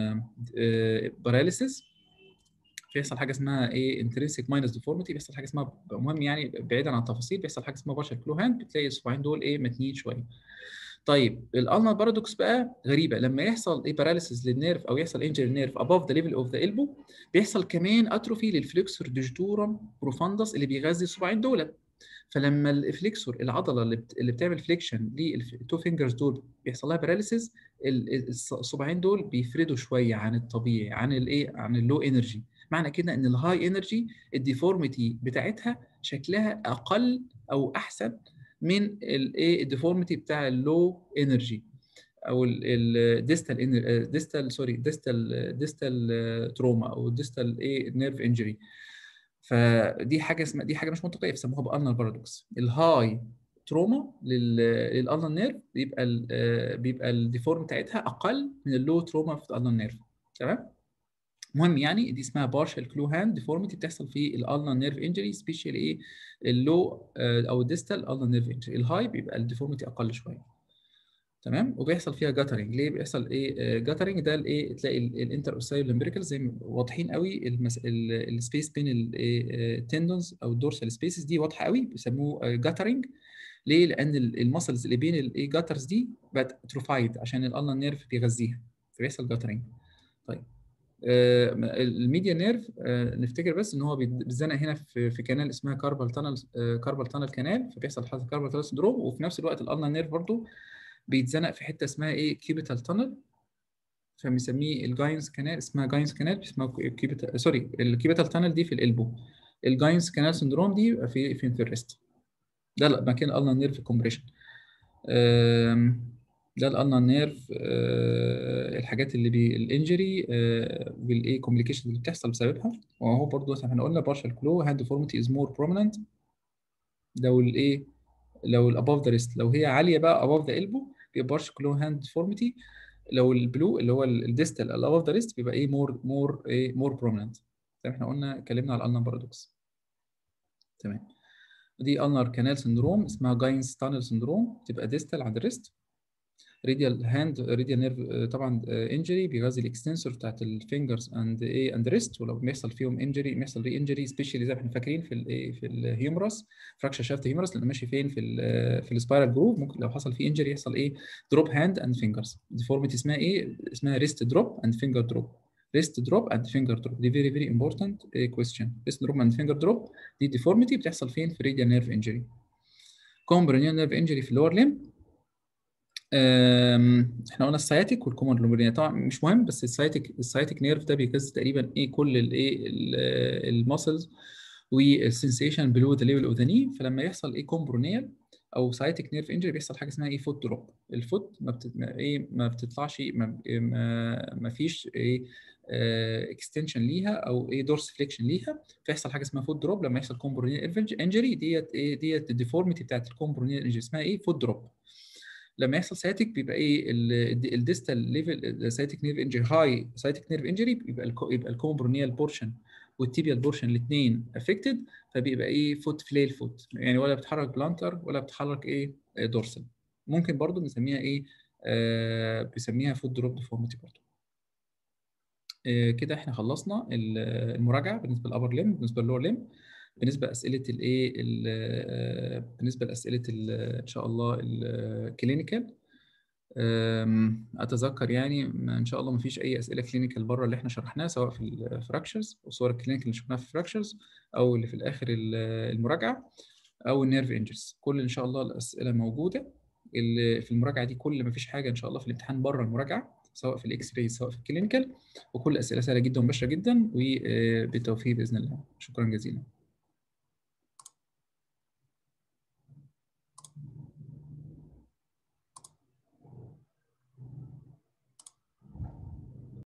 باراليسيس بيحصل حاجه اسمها ايه انترنسيك ماينس ديفورميتي بيحصل حاجه اسمها المهم يعني بعيدا عن التفاصيل بيحصل حاجه اسمها بارشال كلو هاند بتلاقي الصباعين دول ايه متنين شويه طيب الالنا بارادوكس بقى غريبه لما يحصل ايه باراليسيس للنيرف او يحصل انجري للنيرف اباف ذا ليفل اوف ذا البو بيحصل كمان اتروفي للفليكسور ديجيتورم بروفاندس اللي بيغذي الصباعين دول فلما الفليكسور العضله اللي, بت... اللي بتعمل فليكشن للتو فينجرز دول بيحصل لها باراليسيس الصباعين دول بيفردوا شويه عن الطبيعي عن الايه عن اللو انرجي معنى كده ان الهاي انرجي الديفورميتي بتاعتها شكلها اقل او احسن من الايه الديفورميتي بتاع اللو انرجي او الديستال ديستال سوري ديستال ديستال تروما او ديستال ايه نيرف انجري فدي حاجه اسمها دي حاجه مش منطقيه بيسموها بالنر بارادوكس الهاي تروما للالنر نيرف بيبقى ال بيبقى الديفورم بتاعتها اقل من اللو تروما في الالنر نيرف تمام المهم يعني دي اسمها بارشال كلو هاند ديفورميتي بتحصل في الالنا نيرف انجري سبيشال ايه اللو او الديستال النا نيرف انجري الهاي بيبقى الديفورميتي اقل شويه تمام وبيحصل فيها جاترنج ليه بيحصل ايه جاترنج ده الايه تلاقي الانتر اوسايل امبريكال زي واضحين قوي المس... السبيس بين التندونز او الدورسال سبيسز دي واضحه قوي بيسموه جاترنج ليه لان المسلز اللي بين الايه جاترز دي بقت اتروفايد عشان الالنا نيرف بيغذيها فبيحصل جاترنج طيب آه الميديا نيرف آه نفتكر بس ان هو بيتزنق هنا في في كانال اسمها كاربال تانل آه كاربال تانل كانال فبيحصل حاله كاربال تانل سندروم وفي نفس الوقت الالنا نيرف برضو بيتزنق في حته اسمها ايه كيبيتال تانل فبنسميه الجاينز كانال اسمها جاينز كانال اسمها كيبيتال سوري الكيبيتال تانل دي في القلبو الجاينز كانال سندروم دي في في في الريست ده مكان الالنا نيرف كومبريشن ده الالنا نيرف الحاجات اللي بي الانجري والايه كومبليكيشن اللي بتحصل بسببها وهو برضه زي ما احنا قلنا بارشال كلو هاند ديفورميتي از مور بروميننت لو الايه لو الاباف ذا ريست لو هي عاليه بقى اباف ذا البو بيبقى بارشال كلو هاند ديفورميتي لو البلو اللي هو الديستال الاباف ذا ريست بيبقى ايه مور مور ايه مور بروميننت زي ما احنا قلنا اتكلمنا على الالنا بارادوكس تمام دي النر كانال سندروم اسمها جاينز تانل سندروم تبقى ديستال عند الريست راديال هاند راديال نيرف طبعا انجري بيغذي الاكستنسور بتاعت الفينجرز اند ايه اند ريست ولو بيحصل فيهم انجري بيحصل ري انجري سبيشالي زي ما احنا فاكرين في الايه في الهيومرس فراكشر شافت هيومرس اللي ماشي فين في ال في السبايرال جروف ممكن لو حصل فيه انجري يحصل ايه دروب هاند اند فينجرز ديفورميتي اسمها ايه اسمها ريست دروب اند فينجر دروب ريست دروب اند فينجر دروب دي فيري فيري امبورتنت كويستشن ريست دروب اند فينجر دروب دي ديفورميتي بتحصل فين في راديال نيرف انجري كومبرينيال نيرف انجري في اللور ليم أم، احنا قلنا السciatic والكومن لوبرينيا طبعا مش مهم بس السciatic السciatic نيرف ده بيغذي تقريبا ايه كل الايه الماسلز والسنسيشن بلو ذا ليفل اوف ذا ني فلما يحصل ايه كومبرونيال او سايتك نيرف انجري بيحصل حاجه اسمها ايه فوت دروب الفوت ما بتت... ما ايه ما بتطلعش ما, ما... ما فيش ايه اكستنشن ليها او ايه دورس فليكشن ليها فيحصل حاجه اسمها فوت دروب لما يحصل كومبرونيال انجري ديت ايه ديت الديفورميتي بتاعت الكومبرونيال انجري اسمها ايه فوت دروب لما يحصل سايتك بيبقى ايه الديستال ليفل سايتك نيرف انجري هاي سايتك نيرف انجري بيبقى الكو يبقى الكومبرونيال بورشن والتيبيال بورشن الاثنين افكتد فبيبقى ايه فوت فليل فوت يعني ولا بتحرك بلانتر ولا بتحرك ايه دورسال ممكن برضو بنسميها ايه آه بنسميها فوت دروب ديفورميتي برضو آه كده احنا خلصنا المراجعه بالنسبه للابر ليم بالنسبه للور ليم بالنسبه لاسئله الايه بالنسبه لاسئله ان شاء الله الكلينيكال اتذكر يعني ان شاء الله ما فيش اي اسئله كلينيكال بره اللي احنا شرحناها سواء في الفراكشرز والصور الكلينيكال اللي شفناها في الفراكشرز او اللي في الاخر المراجعه او النيرف انجرز كل ان شاء الله الاسئله موجوده اللي في المراجعه دي كل ما فيش حاجه ان شاء الله في الامتحان بره المراجعه سواء في الاكس راي سواء في الكلينيكال وكل الاسئله سهله جدا ومباشره جدا وبالتوفيق باذن الله شكرا جزيلا